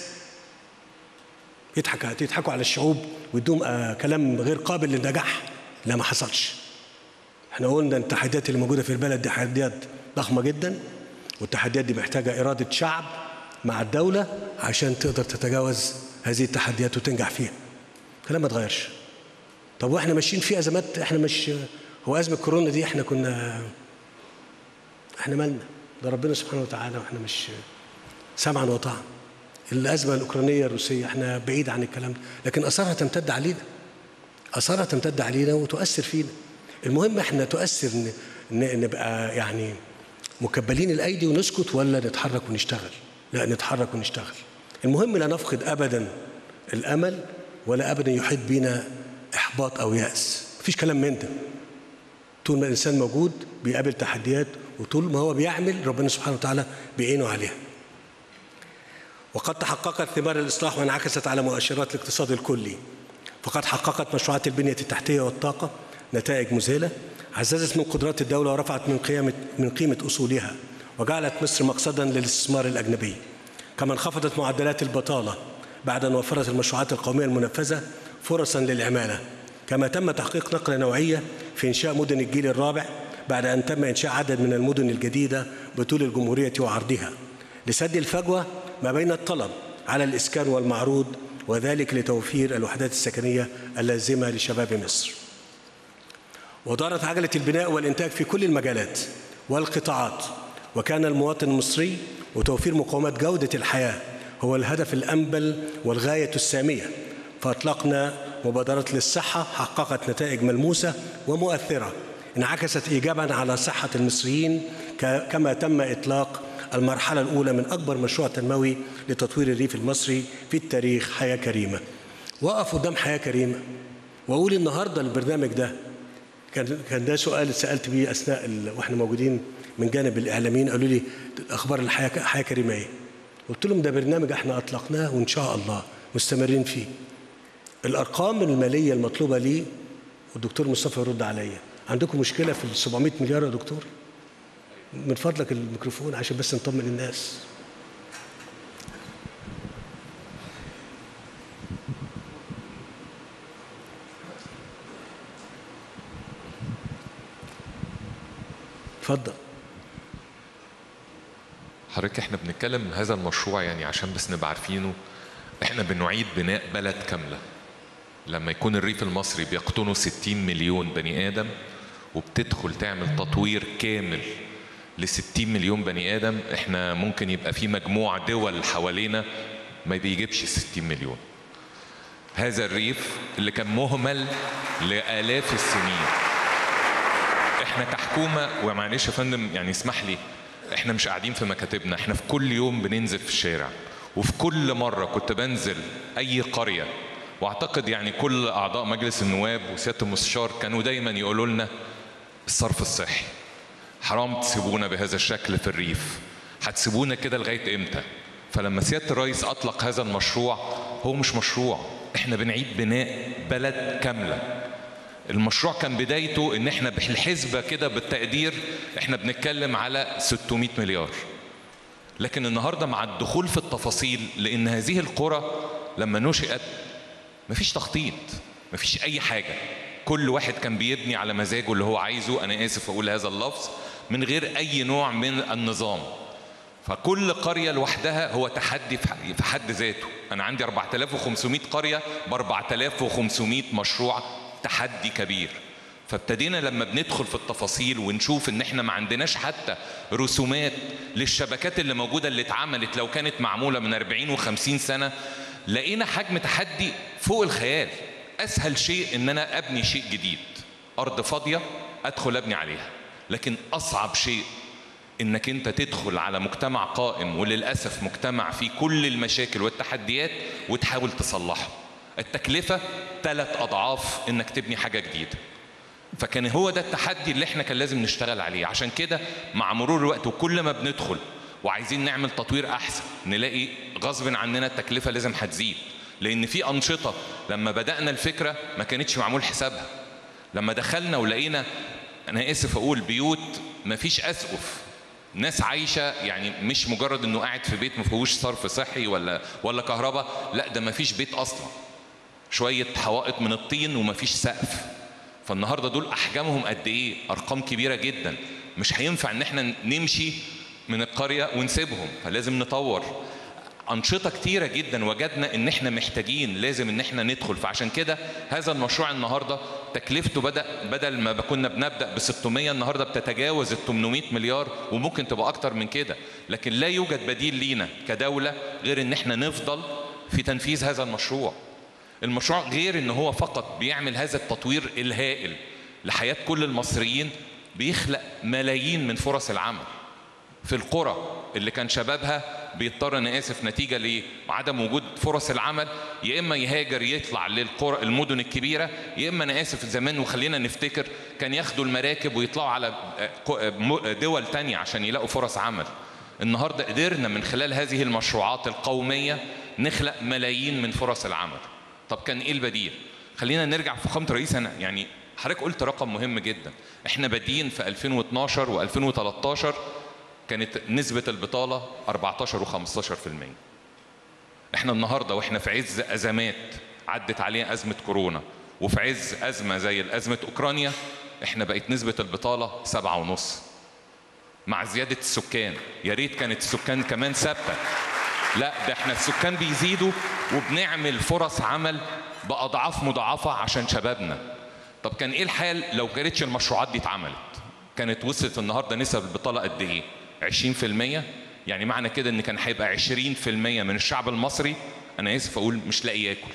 [SPEAKER 2] يضحك يضحكوا على الشعوب ويدوم آه، كلام غير قابل للنجاح لا ما حصلش احنا قلنا ان التحديات اللي موجوده في البلد دي تحديات ضخمه جدا والتحديات دي محتاجه اراده شعب مع الدوله عشان تقدر تتجاوز هذه التحديات وتنجح فيها الكلام ما اتغيرش طب واحنا ماشيين في ازمات احنا مش هو ازمه كورونا دي احنا كنا احنا مالنا ده ربنا سبحانه وتعالى واحنا مش سمعا وطاعا الازمه الاوكرانيه الروسيه احنا بعيد عن الكلام ده لكن اثارها تمتد علينا اثارها تمتد علينا وتؤثر فينا المهم احنا تؤثر ن- ن- نبقى يعني مكبلين الايدي ونسكت ولا نتحرك ونشتغل لا نتحرك ونشتغل المهم لا نفقد ابدا الامل ولا ابدا يحيط بينا احباط او ياس مفيش كلام من ده طول ما الانسان موجود بيقابل تحديات وطول ما هو بيعمل ربنا سبحانه وتعالى بيعينه عليها وقد تحققت ثمار الإصلاح وانعكست على مؤشرات الاقتصاد الكلي فقد حققت مشروعات البنية التحتية والطاقة نتائج مذهلة عززت من قدرات الدولة ورفعت من قيمة من قيمة أصولها وجعلت مصر مقصدا للاستثمار الأجنبي كما انخفضت معدلات البطالة بعد أن وفرت المشروعات القومية المنفذة فرصا للعمالة كما تم تحقيق نقلة نوعية في إنشاء مدن الجيل الرابع بعد أن تم إنشاء عدد من المدن الجديدة بطول الجمهورية وعرضها لسد الفجوة ما بين الطلب على الإسكان والمعروض وذلك لتوفير الوحدات السكنية اللازمة لشباب مصر ودارت عجلة البناء والإنتاج في كل المجالات والقطاعات وكان المواطن المصري وتوفير مقومات جودة الحياة هو الهدف الأنبل والغاية السامية فأطلقنا مبادرة للصحة حققت نتائج ملموسة ومؤثرة انعكست إيجابا على صحة المصريين كما تم إطلاق المرحلة الأولى من أكبر مشروع تنموي لتطوير الريف المصري في التاريخ حياة كريمة وقف قدام حياة كريمة وأقول النهاردة البرنامج ده كان كان ده سؤال سالت بيه اثناء ال... واحنا موجودين من جانب الاعلاميين قالوا لي اخبار الحياه حياه كريمه ايه؟ قلت لهم ده برنامج احنا اطلقناه وان شاء الله مستمرين فيه. الارقام الماليه المطلوبه ليه والدكتور مصطفى يرد عليا عندكم مشكله في ال 700 مليار يا دكتور؟ من فضلك الميكروفون عشان بس نطمن الناس. اتفضل
[SPEAKER 4] حضرتك احنا بنتكلم هذا المشروع يعني عشان بس نبقى عارفينه احنا بنعيد بناء بلد كامله لما يكون الريف المصري بيقطنه 60 مليون بني ادم وبتدخل تعمل تطوير كامل ل 60 مليون بني ادم احنا ممكن يبقى في مجموعه دول حوالينا ما بيجيبش 60 مليون هذا الريف اللي كان مهمل لالاف السنين احنا كحكومه ومعلش يا فندم يعني اسمح لي احنا مش قاعدين في مكاتبنا احنا في كل يوم بننزل في الشارع وفي كل مره كنت بنزل اي قريه واعتقد يعني كل اعضاء مجلس النواب وسياده المستشار كانوا دايما يقولوا لنا الصرف الصحي حرام تسيبونا بهذا الشكل في الريف هتسيبونا كده لغايه امتى فلما سياده الرئيس اطلق هذا المشروع هو مش مشروع احنا بنعيد بناء بلد كامله المشروع كان بدايته ان احنا بالحسبه كده بالتقدير احنا بنتكلم على 600 مليار لكن النهارده مع الدخول في التفاصيل لان هذه القرى لما نشئت مفيش تخطيط مفيش اي حاجه كل واحد كان بيبني على مزاجه اللي هو عايزه انا اسف اقول هذا اللفظ من غير اي نوع من النظام فكل قرية لوحدها هو تحدي في حد ذاته أنا عندي 4500 قرية ب 4500 مشروع تحدي كبير فابتدينا لما بندخل في التفاصيل ونشوف ان احنا ما عندناش حتى رسومات للشبكات اللي موجوده اللي اتعملت لو كانت معموله من 40 و50 سنه لقينا حجم تحدي فوق الخيال اسهل شيء ان انا ابني شيء جديد ارض فاضيه ادخل ابني عليها لكن اصعب شيء انك انت تدخل على مجتمع قائم وللاسف مجتمع فيه كل المشاكل والتحديات وتحاول تصلحه التكلفة ثلاث أضعاف إنك تبني حاجة جديدة فكان هو ده التحدي اللي احنا كان لازم نشتغل عليه عشان كده مع مرور الوقت وكل ما بندخل وعايزين نعمل تطوير أحسن نلاقي غصب عننا التكلفة لازم هتزيد لأن في أنشطة لما بدأنا الفكرة ما كانتش معمول حسابها لما دخلنا ولقينا أنا آسف أقول بيوت ما فيش أسقف ناس عايشة يعني مش مجرد إنه قاعد في بيت ما فيهوش صرف صحي ولا ولا كهرباء لا ده ما فيش بيت أصلاً شويه حوائط من الطين ومفيش سقف فالنهارده دول احجامهم قد ايه ارقام كبيره جدا مش هينفع ان احنا نمشي من القريه ونسيبهم فلازم نطور أنشطة كتيرة جدا وجدنا إن إحنا محتاجين لازم إن إحنا ندخل فعشان كده هذا المشروع النهاردة تكلفته بدأ بدل ما كنا بنبدأ ب 600 النهاردة بتتجاوز ال 800 مليار وممكن تبقى أكتر من كده لكن لا يوجد بديل لينا كدولة غير إن إحنا نفضل في تنفيذ هذا المشروع المشروع غير ان هو فقط بيعمل هذا التطوير الهائل لحياه كل المصريين بيخلق ملايين من فرص العمل في القرى اللي كان شبابها بيضطر انا اسف نتيجه لعدم وجود فرص العمل يا اما يهاجر يطلع للقرى المدن الكبيره يا اما انا اسف زمان وخلينا نفتكر كان ياخدوا المراكب ويطلعوا على دول تانية عشان يلاقوا فرص عمل النهارده قدرنا من خلال هذه المشروعات القوميه نخلق ملايين من فرص العمل طب كان ايه البديل؟ خلينا نرجع في فخامه رئيس انا يعني حضرتك قلت رقم مهم جدا احنا بادئين في 2012 و2013 كانت نسبة البطالة 14 و15% احنا النهارده واحنا في عز ازمات عدت علينا ازمة كورونا وفي عز ازمة زي ازمة اوكرانيا احنا بقت نسبة البطالة سبعة ونص مع زيادة السكان يا ريت كانت السكان كمان ثابتة لا ده احنا السكان بيزيدوا وبنعمل فرص عمل بأضعاف مضاعفة عشان شبابنا طب كان ايه الحال لو كانتش المشروعات دي اتعملت كانت وصلت النهارده نسب البطالة قد ايه 20% يعني معنى كده ان كان هيبقى 20% من الشعب المصري انا اسف اقول مش لاقي ياكل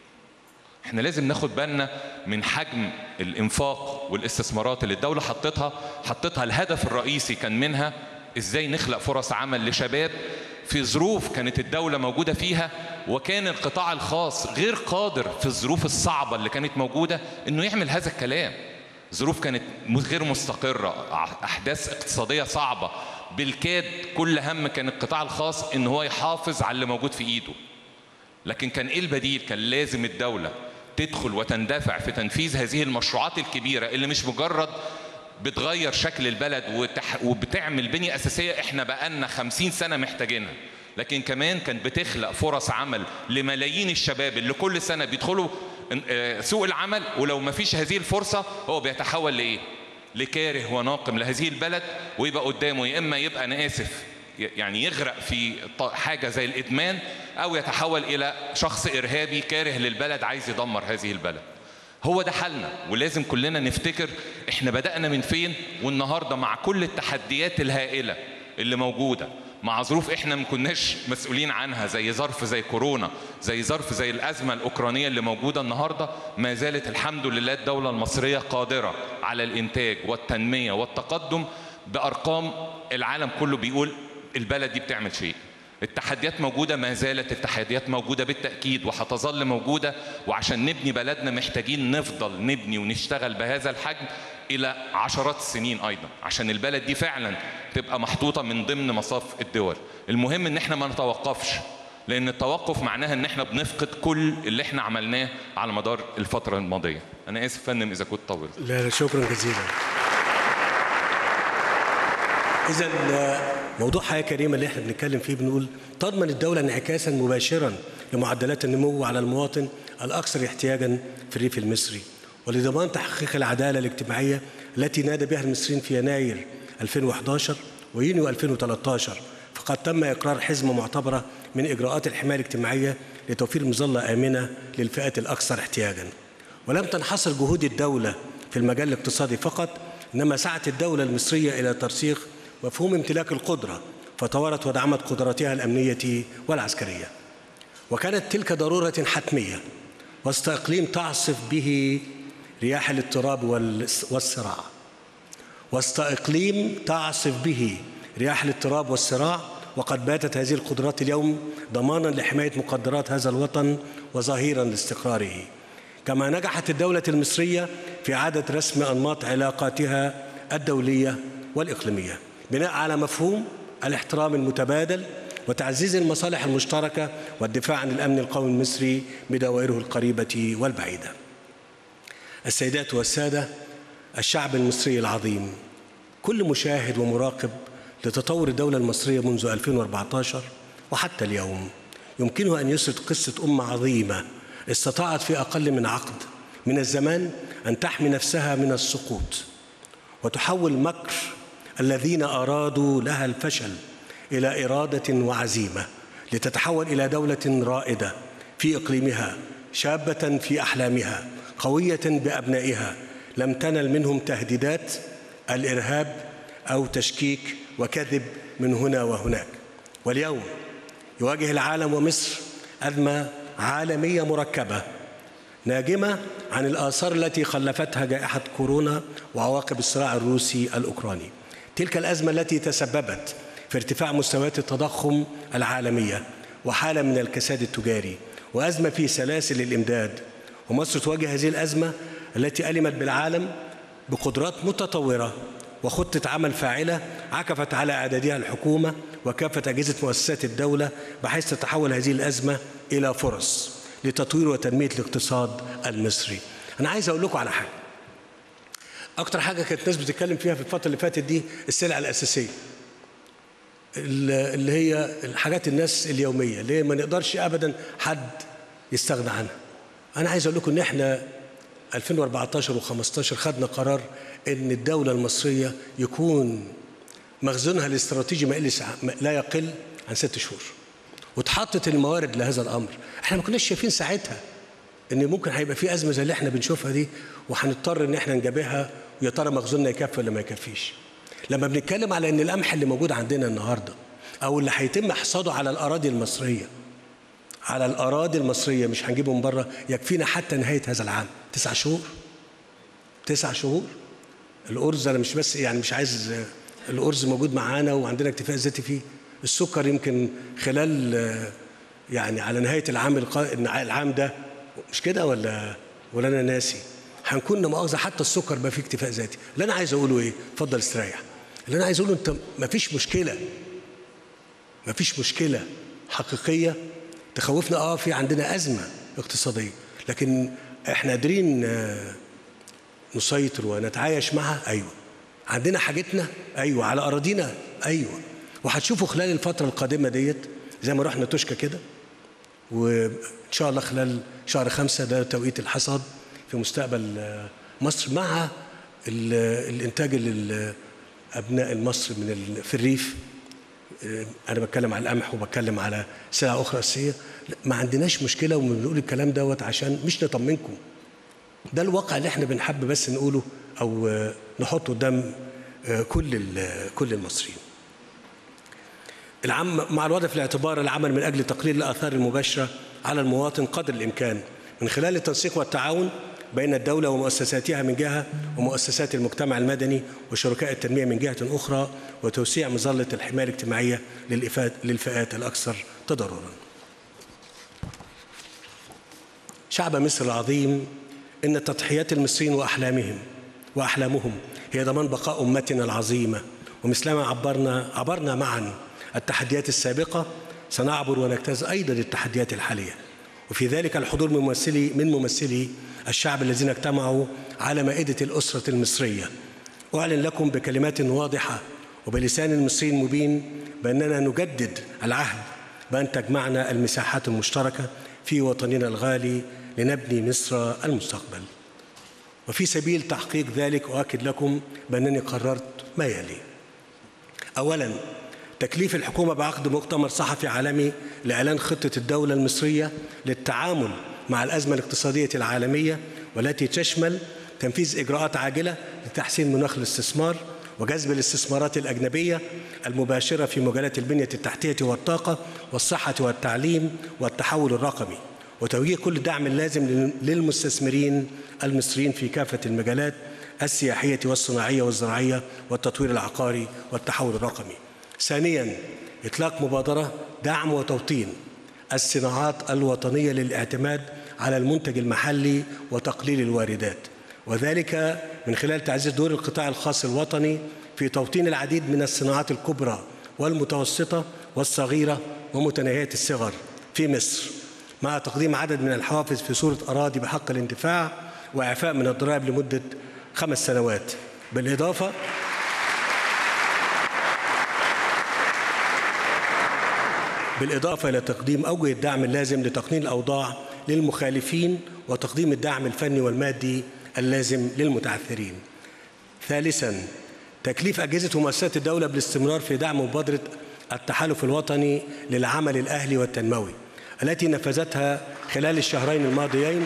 [SPEAKER 4] احنا لازم ناخد بالنا من حجم الانفاق والاستثمارات اللي الدوله حطتها حطتها الهدف الرئيسي كان منها ازاي نخلق فرص عمل لشباب في ظروف كانت الدوله موجوده فيها وكان القطاع الخاص غير قادر في الظروف الصعبه اللي كانت موجوده انه يعمل هذا الكلام ظروف كانت غير مستقره احداث اقتصاديه صعبه بالكاد كل هم كان القطاع الخاص ان هو يحافظ على اللي موجود في ايده لكن كان ايه البديل كان لازم الدوله تدخل وتندفع في تنفيذ هذه المشروعات الكبيره اللي مش مجرد بتغير شكل البلد وتح... وبتعمل بنية أساسية إحنا بقالنا خمسين سنة محتاجينها لكن كمان كانت بتخلق فرص عمل لملايين الشباب اللي كل سنة بيدخلوا سوق العمل ولو ما فيش هذه الفرصة هو بيتحول لإيه؟ لكاره وناقم لهذه البلد ويبقى قدامه يا إما يبقى أنا آسف يعني يغرق في حاجة زي الإدمان أو يتحول إلى شخص إرهابي كاره للبلد عايز يدمر هذه البلد هو ده حالنا ولازم كلنا نفتكر احنا بدأنا من فين والنهاردة مع كل التحديات الهائلة اللي موجودة مع ظروف احنا ما كناش مسؤولين عنها زي ظرف زي كورونا زي ظرف زي الأزمة الأوكرانية اللي موجودة النهاردة ما زالت الحمد لله الدولة المصرية قادرة على الإنتاج والتنمية والتقدم بأرقام العالم كله بيقول البلد دي بتعمل شيء التحديات موجودة ما زالت التحديات موجودة بالتأكيد وهتظل موجودة وعشان نبني بلدنا محتاجين نفضل نبني ونشتغل بهذا الحجم إلى عشرات السنين أيضا عشان البلد دي فعلا تبقى محطوطة من ضمن مصاف الدول المهم إن احنا ما نتوقفش لأن التوقف معناها إن احنا بنفقد كل اللي احنا عملناه على مدار الفترة الماضية أنا آسف فندم إذا كنت طولت
[SPEAKER 2] لا لا شكرا جزيلا إذا موضوع حياة كريمة اللي احنا بنتكلم فيه بنقول تضمن الدولة انعكاسا مباشرا لمعدلات النمو على المواطن الأكثر احتياجا في الريف المصري ولضمان تحقيق العدالة الاجتماعية التي نادى بها المصريين في يناير 2011 ويونيو 2013 فقد تم إقرار حزمة معتبرة من إجراءات الحماية الاجتماعية لتوفير مظلة آمنة للفئات الأكثر احتياجا ولم تنحصر جهود الدولة في المجال الاقتصادي فقط إنما سعت الدولة المصرية إلى ترسيخ مفهوم امتلاك القدرة فطورت ودعمت قدراتها الأمنية والعسكرية وكانت تلك ضرورة حتمية وسط إقليم تعصف به رياح الاضطراب والصراع وسط إقليم تعصف به رياح الاضطراب والصراع وقد باتت هذه القدرات اليوم ضمانا لحماية مقدرات هذا الوطن وظهيرا لاستقراره كما نجحت الدولة المصرية في إعادة رسم أنماط علاقاتها الدولية والإقليمية بناء على مفهوم الاحترام المتبادل وتعزيز المصالح المشتركة والدفاع عن الأمن القومي المصري بدوائره القريبة والبعيدة السيدات والسادة الشعب المصري العظيم كل مشاهد ومراقب لتطور الدولة المصرية منذ 2014 وحتى اليوم يمكنه أن يسرد قصة أمة عظيمة استطاعت في أقل من عقد من الزمان أن تحمي نفسها من السقوط وتحول مكر الذين أرادوا لها الفشل إلى إرادة وعزيمة لتتحول إلى دولة رائدة في إقليمها شابة في أحلامها قوية بأبنائها لم تنل منهم تهديدات الإرهاب أو تشكيك وكذب من هنا وهناك واليوم يواجه العالم ومصر أزمة عالمية مركبة ناجمة عن الآثار التي خلفتها جائحة كورونا وعواقب الصراع الروسي الأوكراني تلك الأزمة التي تسببت في ارتفاع مستويات التضخم العالمية وحالة من الكساد التجاري وأزمة في سلاسل الإمداد ومصر تواجه هذه الأزمة التي ألمت بالعالم بقدرات متطورة وخطة عمل فاعلة عكفت على إعدادها الحكومة وكافة أجهزة مؤسسات الدولة بحيث تتحول هذه الأزمة إلى فرص لتطوير وتنمية الاقتصاد المصري أنا عايز أقول لكم على حاجة اكتر حاجه كانت الناس بتتكلم فيها في الفتره اللي فاتت دي السلع الاساسيه اللي هي الحاجات الناس اليوميه اللي هي ما نقدرش ابدا حد يستغنى عنها انا عايز اقول لكم ان احنا 2014 و15 خدنا قرار ان الدوله المصريه يكون مخزونها الاستراتيجي ما يقلش لا يقل عن ست شهور واتحطت الموارد لهذا الامر احنا ما كناش شايفين ساعتها ان ممكن هيبقى في ازمه زي اللي احنا بنشوفها دي وهنضطر ان احنا نجابهها ويا ترى مخزوننا يكفي ولا ما يكفيش لما بنتكلم على ان القمح اللي موجود عندنا النهارده او اللي هيتم حصاده على الاراضي المصريه على الاراضي المصريه مش هنجيبه من بره يكفينا حتى نهايه هذا العام تسع شهور تسع شهور الارز انا مش بس يعني مش عايز الارز موجود معانا وعندنا اكتفاء ذاتي فيه السكر يمكن خلال يعني على نهايه العام العام ده مش كده ولا ولا انا ناسي هنكون لا مؤاخذه حتى السكر بقى فيه اكتفاء ذاتي اللي انا عايز اقوله ايه اتفضل استريح اللي انا عايز اقوله انت ما فيش مشكله ما فيش مشكله حقيقيه تخوفنا اه في عندنا ازمه اقتصاديه لكن احنا قادرين نسيطر ونتعايش معها ايوه عندنا حاجتنا ايوه على اراضينا ايوه وهتشوفوا خلال الفتره القادمه ديت زي ما رحنا توشكا كده وان شاء الله خلال شهر خمسة ده توقيت الحصاد في مستقبل مصر مع الانتاج ابناء مصر من في الريف انا بتكلم على القمح وبتكلم على سلع اخرى اساسيه ما عندناش مشكله وبنقول الكلام دوت عشان مش نطمنكم ده الواقع اللي احنا بنحب بس نقوله او نحطه قدام كل كل المصريين العام مع الوضع في الاعتبار العمل من اجل تقليل الاثار المباشره على المواطن قدر الامكان من خلال التنسيق والتعاون بين الدوله ومؤسساتها من جهه ومؤسسات المجتمع المدني وشركاء التنميه من جهه اخرى وتوسيع مظله الحمايه الاجتماعيه للفئات الاكثر تضررا. شعب مصر العظيم ان تضحيات المصريين واحلامهم واحلامهم هي ضمان بقاء امتنا العظيمه ومثلما عبرنا عبرنا معا التحديات السابقه سنعبر ونجتاز ايضا التحديات الحاليه وفي ذلك الحضور من ممثلي من ممثلي الشعب الذين اجتمعوا على مائده الاسره المصريه اعلن لكم بكلمات واضحه وبلسان مصري مبين باننا نجدد العهد بان تجمعنا المساحات المشتركه في وطننا الغالي لنبني مصر المستقبل وفي سبيل تحقيق ذلك اؤكد لكم بانني قررت ما يلي اولا تكليف الحكومة بعقد مؤتمر صحفي عالمي لإعلان خطة الدولة المصرية للتعامل مع الأزمة الاقتصادية العالمية والتي تشمل تنفيذ إجراءات عاجلة لتحسين مناخ الاستثمار وجذب الاستثمارات الأجنبية المباشرة في مجالات البنية التحتية والطاقة والصحة والتعليم والتحول الرقمي وتوجيه كل الدعم اللازم للمستثمرين المصريين في كافة المجالات السياحية والصناعية والزراعية والتطوير العقاري والتحول الرقمي ثانيا اطلاق مبادره دعم وتوطين الصناعات الوطنيه للاعتماد على المنتج المحلي وتقليل الواردات وذلك من خلال تعزيز دور القطاع الخاص الوطني في توطين العديد من الصناعات الكبرى والمتوسطه والصغيره ومتناهيه الصغر في مصر مع تقديم عدد من الحوافز في صوره اراضي بحق الانتفاع واعفاء من الضرائب لمده خمس سنوات بالاضافه بالإضافة إلى تقديم أوجه الدعم اللازم لتقنين الأوضاع للمخالفين وتقديم الدعم الفني والمادي اللازم للمتعثرين. ثالثا تكليف أجهزة ومؤسسات الدولة بالاستمرار في دعم مبادرة التحالف الوطني للعمل الأهلي والتنموي التي نفذتها خلال الشهرين الماضيين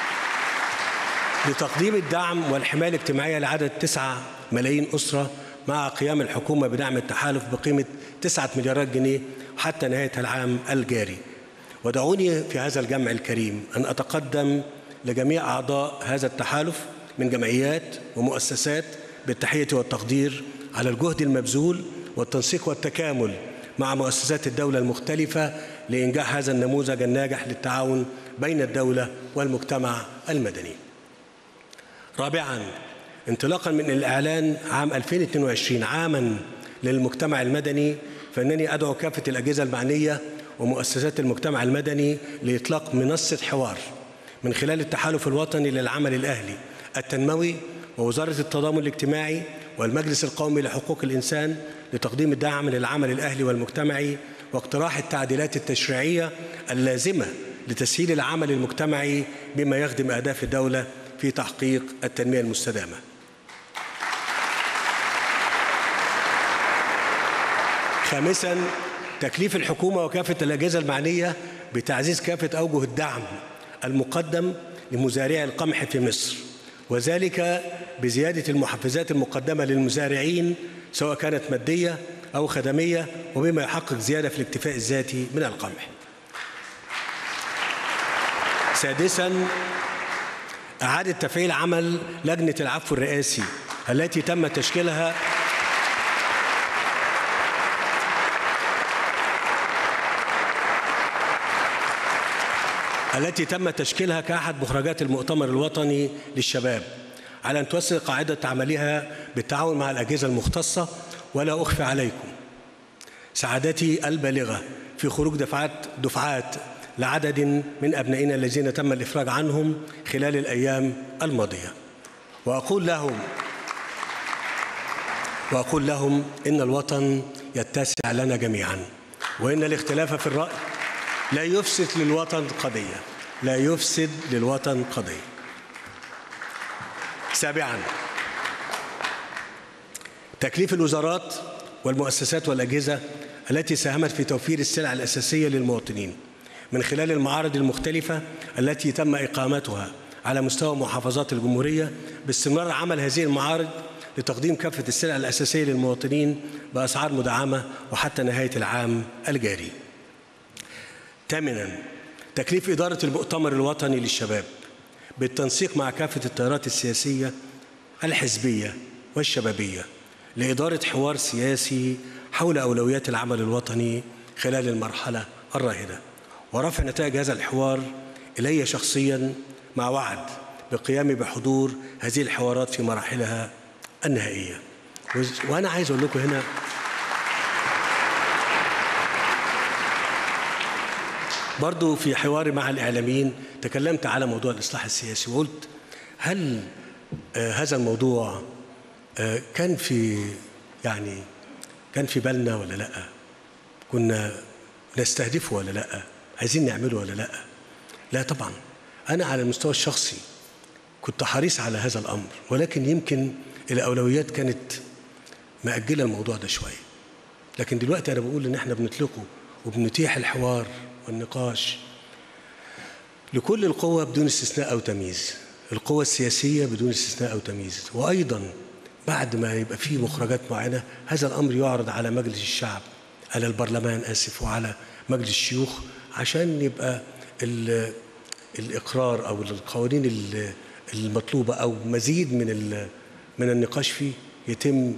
[SPEAKER 2] لتقديم الدعم والحماية الاجتماعية لعدد 9 ملايين أسرة مع قيام الحكومة بدعم التحالف بقيمة 9 مليارات جنيه حتى نهاية العام الجاري ودعوني في هذا الجمع الكريم أن أتقدم لجميع أعضاء هذا التحالف من جمعيات ومؤسسات بالتحية والتقدير على الجهد المبذول والتنسيق والتكامل مع مؤسسات الدولة المختلفة لإنجاح هذا النموذج الناجح للتعاون بين الدولة والمجتمع المدني. رابعا انطلاقا من الإعلان عام 2022 عاما للمجتمع المدني فإنني أدعو كافة الأجهزة المعنية ومؤسسات المجتمع المدني لإطلاق منصة حوار من خلال التحالف الوطني للعمل الأهلي التنموي ووزارة التضامن الاجتماعي والمجلس القومي لحقوق الإنسان لتقديم الدعم للعمل الأهلي والمجتمعي واقتراح التعديلات التشريعية اللازمة لتسهيل العمل المجتمعي بما يخدم أهداف الدولة في تحقيق التنمية المستدامة خامسا تكليف الحكومة وكافة الأجهزة المعنية بتعزيز كافة أوجه الدعم المقدم لمزارعي القمح في مصر وذلك بزيادة المحفزات المقدمة للمزارعين سواء كانت مادية أو خدمية وبما يحقق زيادة في الاكتفاء الذاتي من القمح سادسا إعادة تفعيل عمل لجنة العفو الرئاسي التي تم تشكيلها التي تم تشكيلها كأحد مخرجات المؤتمر الوطني للشباب على أن توسع قاعدة عملها بالتعاون مع الأجهزة المختصة ولا أخفي عليكم سعادتي البالغة في خروج دفعات دفعات لعدد من أبنائنا الذين تم الإفراج عنهم خلال الأيام الماضية وأقول لهم وأقول لهم إن الوطن يتسع لنا جميعا وإن الاختلاف في الرأي لا يفسد للوطن قضية لا يفسد للوطن قضية سابعا تكليف الوزارات والمؤسسات والأجهزة التي ساهمت في توفير السلع الأساسية للمواطنين من خلال المعارض المختلفة التي تم إقامتها على مستوى محافظات الجمهورية باستمرار عمل هذه المعارض لتقديم كافة السلع الأساسية للمواطنين بأسعار مدعمة وحتى نهاية العام الجاري ثامنا تكليف إدارة المؤتمر الوطني للشباب بالتنسيق مع كافة التيارات السياسية الحزبية والشبابية لإدارة حوار سياسي حول أولويات العمل الوطني خلال المرحلة الراهنة ورفع نتائج هذا الحوار إلي شخصيا مع وعد بقيامي بحضور هذه الحوارات في مراحلها النهائية وأنا عايز أقول لكم هنا برضو في حواري مع الإعلاميين تكلمت على موضوع الإصلاح السياسي وقلت هل آه هذا الموضوع آه كان في يعني كان في بالنا ولا لا كنا نستهدفه ولا لا عايزين نعمله ولا لا لا طبعا أنا على المستوى الشخصي كنت حريص على هذا الأمر ولكن يمكن الأولويات كانت مأجلة الموضوع ده شوية لكن دلوقتي أنا بقول إن إحنا بنطلقه وبنتيح الحوار والنقاش لكل القوى بدون استثناء أو تمييز القوى السياسية بدون استثناء أو تمييز وأيضا بعد ما يبقى فيه مخرجات معينة هذا الأمر يعرض على مجلس الشعب على البرلمان آسف وعلى مجلس الشيوخ عشان يبقى الإقرار أو القوانين المطلوبة أو مزيد من من النقاش فيه يتم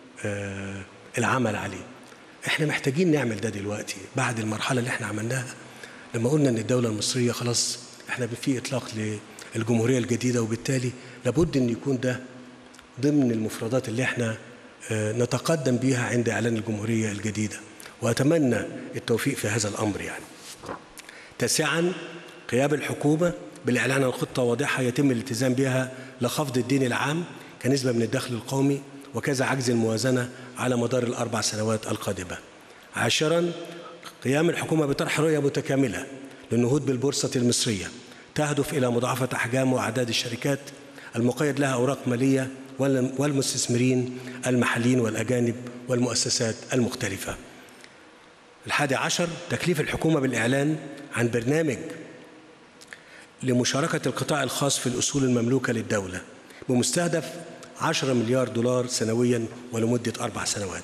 [SPEAKER 2] العمل عليه احنا محتاجين نعمل ده دلوقتي بعد المرحلة اللي احنا عملناها لما قلنا ان الدولة المصرية خلاص احنا في اطلاق للجمهورية الجديدة وبالتالي لابد ان يكون ده ضمن المفردات اللي احنا نتقدم بيها عند اعلان الجمهورية الجديدة واتمنى التوفيق في هذا الامر يعني تاسعا قيام الحكومة بالاعلان عن خطة واضحة يتم الالتزام بها لخفض الدين العام كنسبة من الدخل القومي وكذا عجز الموازنة على مدار الأربع سنوات القادمة عاشرا قيام الحكومة بطرح رؤية متكاملة للنهوض بالبورصة المصرية تهدف إلى مضاعفة أحجام وأعداد الشركات المقيد لها أوراق مالية والمستثمرين المحليين والأجانب والمؤسسات المختلفة الحادي عشر تكليف الحكومة بالإعلان عن برنامج لمشاركة القطاع الخاص في الأصول المملوكة للدولة بمستهدف 10 مليار دولار سنويا ولمدة أربع سنوات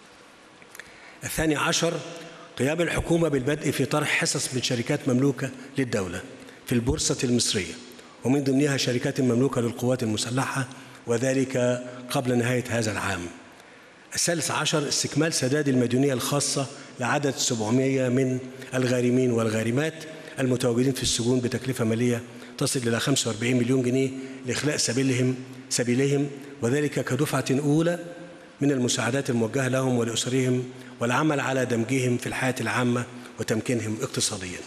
[SPEAKER 2] الثاني عشر قيام الحكومة بالبدء في طرح حصص من شركات مملوكة للدولة في البورصة المصرية ومن ضمنها شركات مملوكة للقوات المسلحة وذلك قبل نهاية هذا العام الثالث عشر استكمال سداد المديونية الخاصة لعدد 700 من الغارمين والغارمات المتواجدين في السجون بتكلفة مالية تصل إلى 45 مليون جنيه لإخلاء سبيلهم سبيلهم وذلك كدفعة أولى من المساعدات الموجهة لهم ولأسرهم والعمل على دمجهم في الحياة العامة وتمكينهم اقتصاديا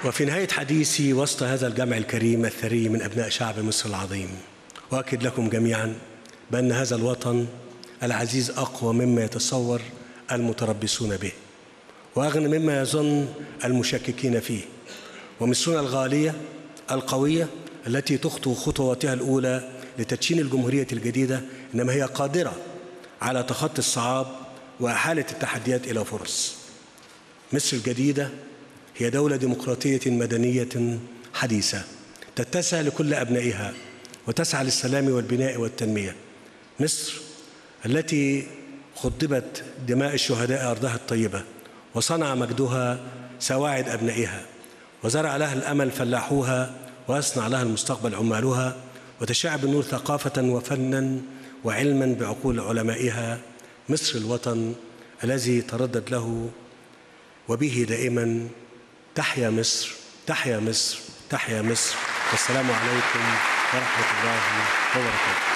[SPEAKER 2] وفي نهاية حديثي وسط هذا الجمع الكريم الثري من أبناء شعب مصر العظيم وأكد لكم جميعا بأن هذا الوطن العزيز أقوى مما يتصور المتربصون به وأغنى مما يظن المشككين فيه ومصرنا الغالية القوية التي تخطو خطواتها الأولى لتدشين الجمهورية الجديدة إنما هي قادرة على تخطي الصعاب وإحالة التحديات إلى فرص مصر الجديدة هي دولة ديمقراطية مدنية حديثة تتسع لكل أبنائها وتسعى للسلام والبناء والتنمية مصر التي خضبت دماء الشهداء أرضها الطيبة وصنع مجدها سواعد أبنائها وزرع لها الأمل فلاحوها ويصنع لها المستقبل عمالها وتشع بالنور ثقافة وفنا وعلما بعقول علمائها مصر الوطن الذي تردد له وبه دائما تحيا مصر تحيا مصر تحيا مصر والسلام عليكم ورحمة الله وبركاته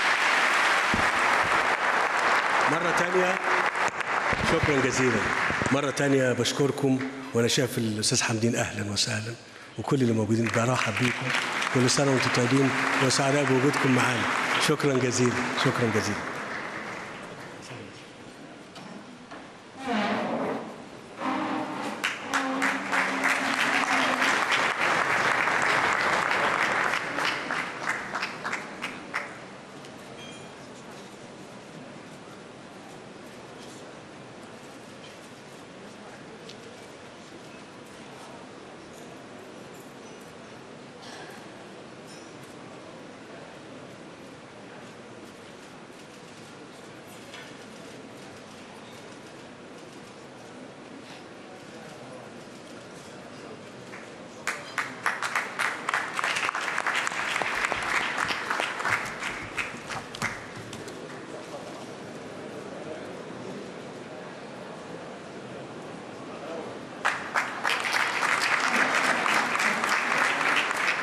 [SPEAKER 2] مرة تانية شكرا جزيلا مرة تانية بشكركم وأنا شايف الأستاذ حمدين أهلا وسهلا وكل اللي موجودين برحب بيكم كل سنة وأنتم طيبين وسعداء بوجودكم معانا شكرا جزيلا شكرا جزيلا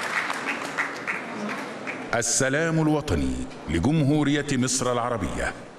[SPEAKER 5] السلام الوطني لجمهورية مصر العربية